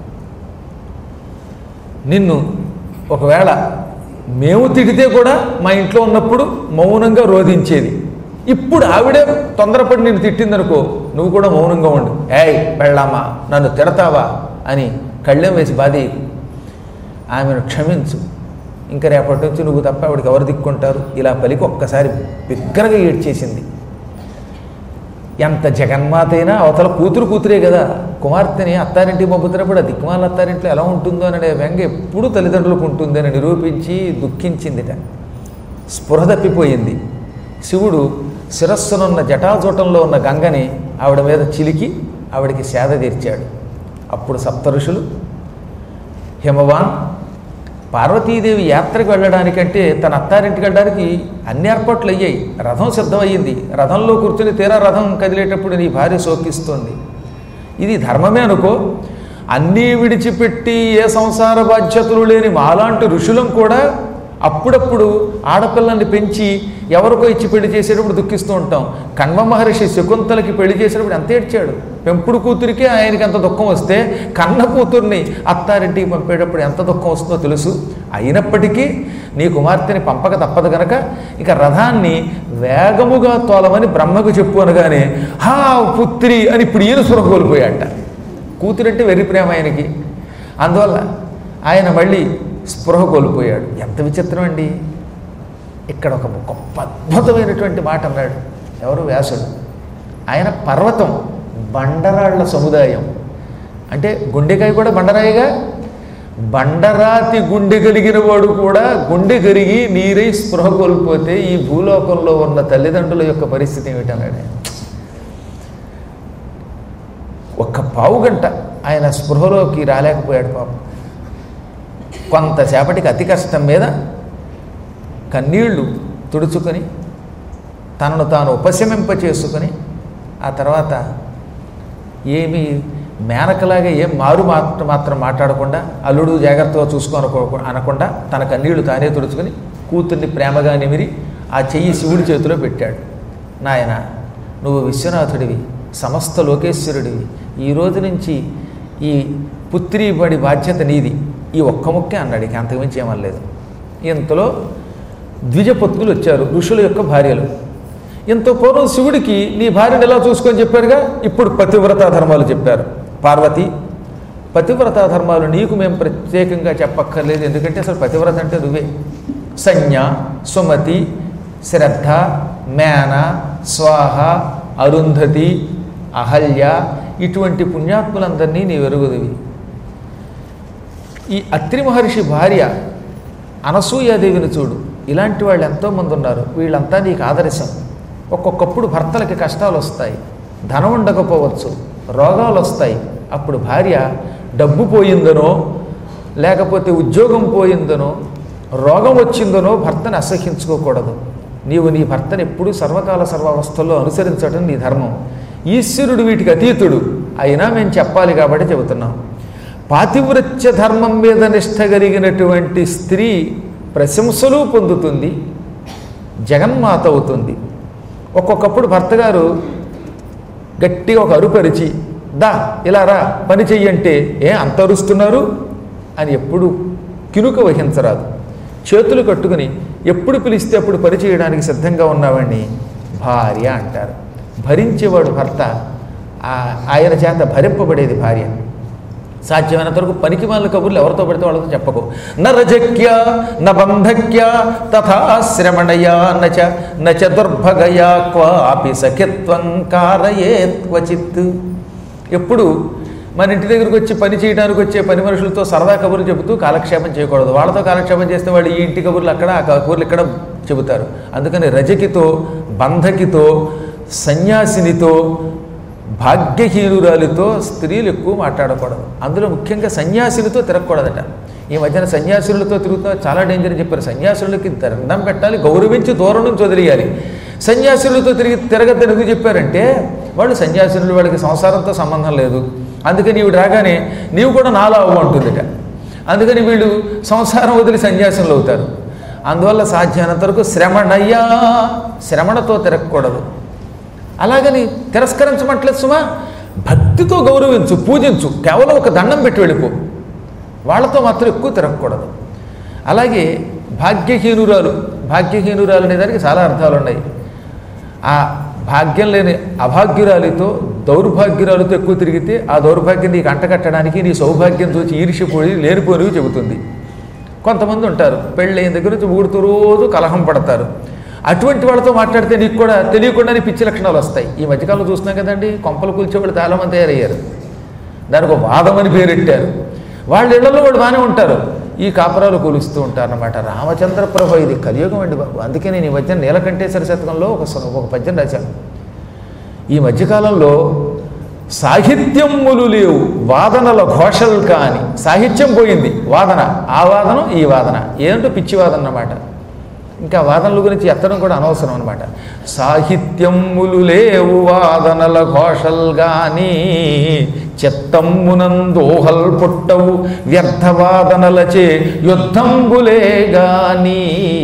నిన్ను ఒకవేళ మేము తిడితే కూడా మా ఇంట్లో ఉన్నప్పుడు మౌనంగా రోధించేది ఇప్పుడు ఆవిడే తొందరపడి నేను తిట్టిందనుకో నువ్వు కూడా మౌనంగా ఉండు ఏయ్ వెళ్ళామా నన్ను తిడతావా అని కళ్ళెం వేసి బాధి ఆమెను క్షమించు ఇంకా రేపటి నుంచి నువ్వు తప్ప ఆవిడకి ఎవరు దిక్కుంటారు ఇలా పలికి ఒక్కసారి బిగ్గరగా ఏడ్చేసింది ఎంత జగన్మాత అయినా అవతల కూతురు కూతురే కదా కుమార్తెని అత్తారింటికి పంపుతున్నప్పుడు ఆ దిక్కుమాల అత్తారింట్లో ఎలా ఉంటుందో అనే వ్యంగ ఎప్పుడూ తల్లిదండ్రులకు ఉంటుందని నిరూపించి దుఃఖించిందిట స్పృహ తప్పిపోయింది శివుడు శిరస్సునున్న జటాజూటంలో ఉన్న గంగని ఆవిడ మీద చిలికి ఆవిడకి సేద తీర్చాడు అప్పుడు సప్త ఋషులు హిమవాన్ పార్వతీదేవి యాత్రకు వెళ్ళడానికంటే తన అత్తారింటికి వెళ్ళడానికి అన్ని ఏర్పాట్లు అయ్యాయి రథం సిద్ధమయ్యింది రథంలో కూర్చుని తీరా రథం కదిలేటప్పుడు నీ భార్య శోకిస్తోంది ఇది ధర్మమే అనుకో అన్నీ విడిచిపెట్టి ఏ సంసార బాధ్యతలు లేని మాలాంటి ఋషులం కూడా అప్పుడప్పుడు ఆడపిల్లల్ని పెంచి ఎవరికో ఇచ్చి పెళ్లి చేసేటప్పుడు దుఃఖిస్తూ ఉంటాం కణ్వ మహర్షి శకుంతలకి పెళ్లి చేసేటప్పుడు ఎంత ఏడ్చాడు పెంపుడు కూతురికి ఆయనకి ఎంత దుఃఖం వస్తే కన్న కూతుర్ని అత్తారింటికి పంపేటప్పుడు ఎంత దుఃఖం వస్తుందో తెలుసు అయినప్పటికీ నీ కుమార్తెని పంపక తప్పదు గనక ఇక రథాన్ని వేగముగా తోలమని బ్రహ్మకు చెప్పు అనగానే హా పుత్రి అని ఇప్పుడు ఈయన సుర కోల్పోయాట కూతురంటే వెర్రి ప్రేమ ఆయనకి అందువల్ల ఆయన మళ్ళీ స్పృహ కోల్పోయాడు ఎంత విచిత్రం అండి ఇక్కడ ఒక గొప్ప అద్భుతమైనటువంటి మాట అన్నాడు ఎవరు వ్యాసుడు ఆయన పర్వతం బండరాళ్ల సముదాయం అంటే గుండెకాయ కూడా బండరాయిగా బండరాతి గుండె కలిగిన వాడు కూడా గుండె కరిగి నీరై స్పృహ కోల్పోతే ఈ భూలోకంలో ఉన్న తల్లిదండ్రుల యొక్క పరిస్థితి ఏమిటన్నాడు ఆయన. ఒక్క పావు గంట ఆయన స్పృహలోకి రాలేకపోయాడు పాపం కొంతసేపటికి అతి కష్టం మీద కన్నీళ్లు తుడుచుకొని తనను తాను ఉపశమింప చేసుకొని ఆ తర్వాత ఏమి మేనకలాగా ఏం మారు మాత్రం మాత్రం మాట్లాడకుండా అల్లుడు జాగ్రత్తగా చూసుకోనుకో అనకుండా తన కన్నీళ్లు తానే తుడుచుకొని కూతుర్ని ప్రేమగా నిమిరి ఆ చెయ్యి శివుడి చేతిలో పెట్టాడు నాయన నువ్వు విశ్వనాథుడివి సమస్త లోకేశ్వరుడివి ఈ రోజు నుంచి ఈ పుత్రి బడి బాధ్యత నీది ఈ ఒక్క ముక్కే అన్నాడు ఇక అంతకుమించి ఏమనలేదు ఇంతలో ద్విజపత్నులు వచ్చారు ఋషుల యొక్క భార్యలు ఇంత పూర్వం శివుడికి నీ భార్యను ఎలా చూసుకొని చెప్పారుగా ఇప్పుడు పతివ్రతా ధర్మాలు చెప్పారు పార్వతి పతివ్రతా ధర్మాలు నీకు మేము ప్రత్యేకంగా చెప్పక్కర్లేదు ఎందుకంటే అసలు పతివ్రత అంటే నువ్వే సంజ్ఞ సుమతి శ్రద్ధ మేన స్వాహ అరుంధతి అహల్య ఇటువంటి పుణ్యాత్ములందరినీ నీ వెరుగుదివి ఈ అత్రి మహర్షి భార్య అనసూయాదేవిని చూడు ఇలాంటి వాళ్ళు ఎంతోమంది ఉన్నారు వీళ్ళంతా నీకు ఆదర్శం ఒక్కొక్కప్పుడు భర్తలకి కష్టాలు వస్తాయి ధనం ఉండకపోవచ్చు రోగాలు వస్తాయి అప్పుడు భార్య డబ్బు పోయిందనో లేకపోతే ఉద్యోగం పోయిందనో రోగం వచ్చిందనో భర్తని అసహించుకోకూడదు నీవు నీ భర్తని ఎప్పుడూ సర్వకాల సర్వావస్థల్లో అనుసరించడం నీ ధర్మం ఈశ్వరుడు వీటికి అతీతుడు అయినా మేము చెప్పాలి కాబట్టి చెబుతున్నాం పాతివృత్య ధర్మం మీద నిష్ట కలిగినటువంటి స్త్రీ ప్రశంసలు పొందుతుంది జగన్మాత అవుతుంది ఒక్కొక్కప్పుడు భర్త గారు గట్టిగా ఒక అరుపరిచి దా ఇలా రా పని చెయ్యంటే ఏ అంత అరుస్తున్నారు అని ఎప్పుడు కినుక వహించరాదు చేతులు కట్టుకుని ఎప్పుడు పిలిస్తే అప్పుడు పని చేయడానికి సిద్ధంగా ఉన్నవాడిని భార్య అంటారు భరించేవాడు భర్త ఆ- ఆయన చేత భరింపబడేది భార్య సాధ్యమైనంత వరకు పనికి మాల కబుర్లు ఎవరితో పడితే వాళ్ళతో చెప్పకు నరజక్య నబంధక్య తథా శ్రమణయా నచ నచ దుర్భగయా క్వాపి సఖిత్వం కారయేత్ క్వచిత్ ఎప్పుడు మన ఇంటి దగ్గరకు వచ్చి పని చేయడానికి వచ్చే పని మనుషులతో సరదా కబుర్లు చెబుతూ కాలక్షేపం చేయకూడదు వాళ్ళతో కాలక్షేపం చేస్తే వాళ్ళు ఈ ఇంటి కబుర్లు అక్కడ ఆ కబుర్లు ఇక్కడ చెబుతారు అందుకని రజకితో బంధకితో సన్యాసినితో భాగ్యహీనురాలితో స్త్రీలు ఎక్కువ మాట్లాడకూడదు అందులో ముఖ్యంగా సన్యాసులతో తిరగకూడదట ఈ మధ్యన సన్యాసులతో తిరుగుతా చాలా డేంజర్ అని చెప్పారు సన్యాసులకి దండం పెట్టాలి గౌరవించి దూరం నుంచి వదిలేయాలి సన్యాసులతో తిరిగి తిరగద్దని ఎందుకు చెప్పారంటే వాళ్ళు సన్యాసులు వాళ్ళకి సంసారంతో సంబంధం లేదు అందుకని నీవు రాగానే నీవు కూడా నాలో అవ్వ అంటుందిట అందుకని వీళ్ళు సంసారం వదిలి సన్యాసులు అవుతారు అందువల్ల సాధ్యమైనంత వరకు శ్రమణయ్యా శ్రమణతో తిరగకూడదు అలాగని తిరస్కరించమట్లేదు సుమా భక్తితో గౌరవించు పూజించు కేవలం ఒక దండం పెట్టి వెళ్ళిపో వాళ్ళతో మాత్రం ఎక్కువ తిరగకూడదు అలాగే భాగ్యహీనురాలు భాగ్యహీనురాలు అనే దానికి చాలా అర్థాలు ఉన్నాయి ఆ భాగ్యం లేని అభాగ్యురాలితో దౌర్భాగ్యురాలతో ఎక్కువ తిరిగితే ఆ దౌర్భాగ్యం నీకు అంటకట్టడానికి నీ సౌభాగ్యం చూసి ఈర్ష్యపోయి లేనిపోనివి చెబుతుంది కొంతమంది ఉంటారు పెళ్ళైన దగ్గర నుంచి ఊడుతూ రోజు కలహం పడతారు అటువంటి వాళ్ళతో మాట్లాడితే నీకు కూడా తెలియకుండానే పిచ్చి లక్షణాలు వస్తాయి ఈ మధ్యకాలంలో చూస్తున్నాం కదండి కొంపలు కూల్చేవాళ్ళు చాలామంది తయారయ్యారు దానికి ఒక వాదం అని పేరెట్టారు వాళ్ళ ఇళ్లలో వాళ్ళు బాగానే ఉంటారు ఈ కాపురాలు కూలుస్తూ ఉంటారు అన్నమాట రామచంద్ర ప్రభు ఇది కలియుగం అండి బాబు అందుకే నేను ఈ మధ్య నీలకంఠేశ్వర శతకంలో ఒక స- ఒక పద్యం రాశాను ఈ మధ్యకాలంలో సాహిత్యములు లేవు వాదనల ఘోషలు కాని సాహిత్యం పోయింది వాదన ఆ వాదనం ఈ వాదన ఏంటో పిచ్చి వాదన అన్నమాట ఇంకా వాదనల గురించి ఎత్తడం కూడా అనవసరం అనమాట సాహిత్యములు లేవు వాదనల ఘోషల్ గాని చిత్తమ్మునందోహల్ పుట్టవు వ్యర్థవాదనలచే యుద్ధంబులే గాని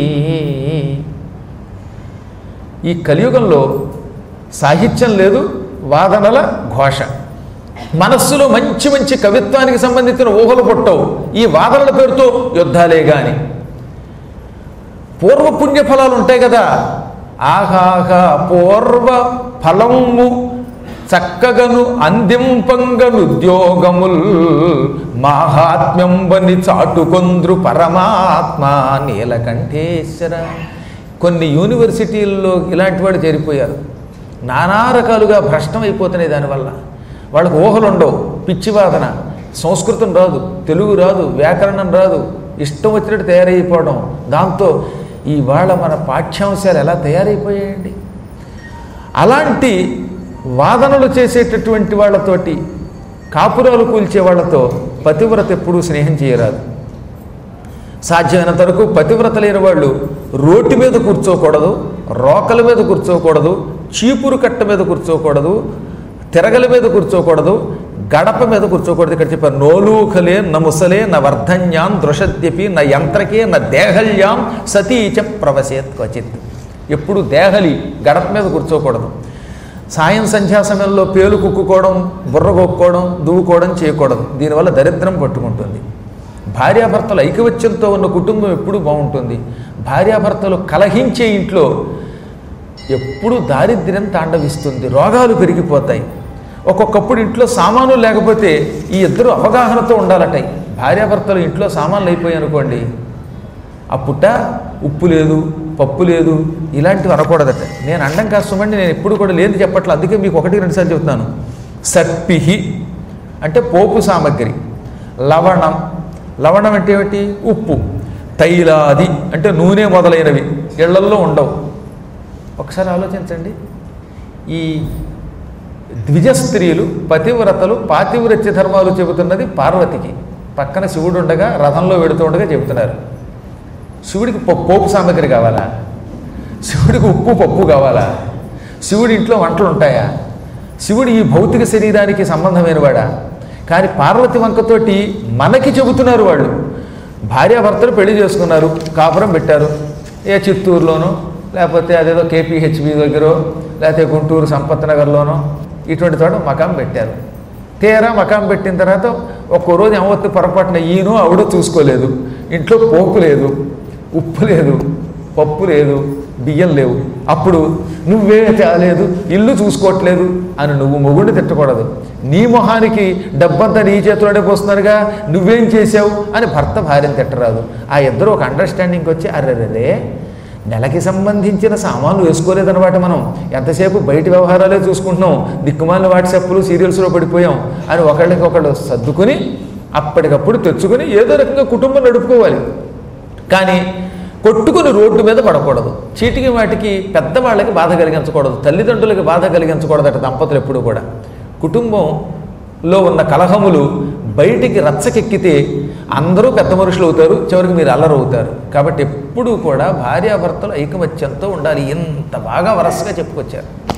ఈ కలియుగంలో సాహిత్యం లేదు వాదనల ఘోష మనస్సులో మంచి మంచి కవిత్వానికి సంబంధించిన ఊహలు పుట్టవు ఈ వాదనల పేరుతో యుద్ధాలే గాని పూర్వ పుణ్య ఫలాలు ఉంటాయి కదా ఆహాహా పూర్వ ఫలము చక్కగను అందింపంగను ఉద్యోగముల్ మాహాత్మ్యంబని చాటుకొంద్రు పరమాత్మ నీలకంఠేశ్వర కొన్ని యూనివర్సిటీల్లో ఇలాంటి వాడు చేరిపోయారు నానా రకాలుగా భ్రష్టం అయిపోతున్నాయి దానివల్ల వాళ్ళకు ఊహలు ఉండవు పిచ్చివాదన సంస్కృతం రాదు తెలుగు రాదు వ్యాకరణం రాదు ఇష్టం వచ్చినట్టు తయారైపోవడం దాంతో ఇవాళ మన పాఠ్యాంశాలు ఎలా తయారైపోయాయండి అలాంటి వాదనలు చేసేటటువంటి వాళ్ళతోటి కాపురాలు కూల్చే వాళ్ళతో పతివ్రత ఎప్పుడూ స్నేహం చేయరాదు సాధ్యమైనంత వరకు పతివ్రత లేని వాళ్ళు రోడ్డు మీద కూర్చోకూడదు రోకల మీద కూర్చోకూడదు చీపురు కట్ట మీద కూర్చోకూడదు తిరగల మీద కూర్చోకూడదు గడప మీద కూర్చోకూడదు ఇక్కడ చెప్పారు నోలూకలే న ముసలే న వర్ధన్యాం దృషద్యపి న యంత్రకే న దేహల్యాం సతీచ ప్రవసేత్ క్వచిత్ ఎప్పుడు దేహలి గడప మీద కూర్చోకూడదు సాయం సంధ్యా సమయంలో పేలు కుక్కుకోవడం బుర్ర కొక్కుకోవడం దువ్వుకోవడం చేయకూడదు దీనివల్ల దరిద్రం పట్టుకుంటుంది భార్యాభర్తలు ఐకవత్యంతో ఉన్న కుటుంబం ఎప్పుడూ బాగుంటుంది భార్యాభర్తలు కలహించే ఇంట్లో ఎప్పుడు దారిద్ర్యం తాండవిస్తుంది రోగాలు పెరిగిపోతాయి ఒక్కొక్కప్పుడు ఇంట్లో సామానులు లేకపోతే ఈ ఇద్దరు అవగాహనతో ఉండాలట భార్యాభర్తలు ఇంట్లో సామాన్లు అయిపోయాయి అనుకోండి ఆ పుట్ట ఉప్పు లేదు పప్పు లేదు ఇలాంటివి అనకూడదట నేను అండం కష్టమండి నేను ఎప్పుడు కూడా లేదు చెప్పట్లేదు అందుకే మీకు ఒకటి రెండు సార్లు చెప్తున్నాను సర్పిహి అంటే పోపు సామగ్రి లవణం లవణం అంటే ఏమిటి ఉప్పు తైలాది అంటే నూనె మొదలైనవి ఇళ్లల్లో ఉండవు ఒకసారి ఆలోచించండి ఈ ద్విజ స్త్రీలు పతివ్రతలు పాతివ్రత్య ధర్మాలు చెబుతున్నది పార్వతికి పక్కన శివుడు ఉండగా రథంలో వెడుతూ ఉండగా చెబుతున్నారు శివుడికి పప్పు పోపు సామగ్రి కావాలా శివుడికి ఉప్పు పప్పు కావాలా శివుడి ఇంట్లో వంటలు ఉంటాయా శివుడు ఈ భౌతిక శరీరానికి సంబంధమైనవాడా కానీ పార్వతి వంకతోటి మనకి చెబుతున్నారు వాళ్ళు భార్యాభర్తలు పెళ్లి చేసుకున్నారు కాపురం పెట్టారు ఏ చిత్తూరులోనో లేకపోతే అదేదో కేపీహెచ్బి దగ్గర లేకపోతే గుంటూరు సంపత్ నగర్లోనో ఇటువంటి చోట మకాం పెట్టారు తీరా మకాం పెట్టిన తర్వాత ఒక్కో రోజు ఏమవుతుంది పొరపాటున ఈయన ఆవిడ చూసుకోలేదు ఇంట్లో పోపు లేదు ఉప్పు లేదు పప్పు లేదు బియ్యం లేవు అప్పుడు నువ్వే తేలేదు ఇల్లు చూసుకోవట్లేదు అని నువ్వు మొగుడిని తిట్టకూడదు నీ మొహానికి డబ్బంతా నీ చేతిలోనే పోస్తున్నారుగా నువ్వేం చేసావు అని భర్త భార్యను తిట్టరాదు ఆ ఇద్దరు ఒక అండర్స్టాండింగ్కి వచ్చి అర్రెరే నెలకి సంబంధించిన సామాన్లు వేసుకోలేదన్నమాట మనం ఎంతసేపు బయట వ్యవహారాలే చూసుకుంటున్నాం దిక్కుమాలిన వాట్సాప్లు సీరియల్స్లో పడిపోయాం అని ఒకళ్ళకి ఒకళ్ళు సర్దుకుని అప్పటికప్పుడు తెచ్చుకుని ఏదో రకంగా కుటుంబం నడుపుకోవాలి కానీ కొట్టుకుని రోడ్డు మీద పడకూడదు చీటికి వాటికి పెద్దవాళ్ళకి బాధ కలిగించకూడదు తల్లిదండ్రులకి బాధ కలిగించకూడదట దంపతులు ఎప్పుడు కూడా కుటుంబంలో ఉన్న కలహములు బయటికి రచ్చకెక్కితే అందరూ పెద్ద మనుషులు అవుతారు చివరికి మీరు అల్లరు అవుతారు కాబట్టి ఎప్పుడూ కూడా భార్యాభర్తలు ఐకమత్యంతో ఉండాలి ఎంత బాగా వరసగా చెప్పుకొచ్చారు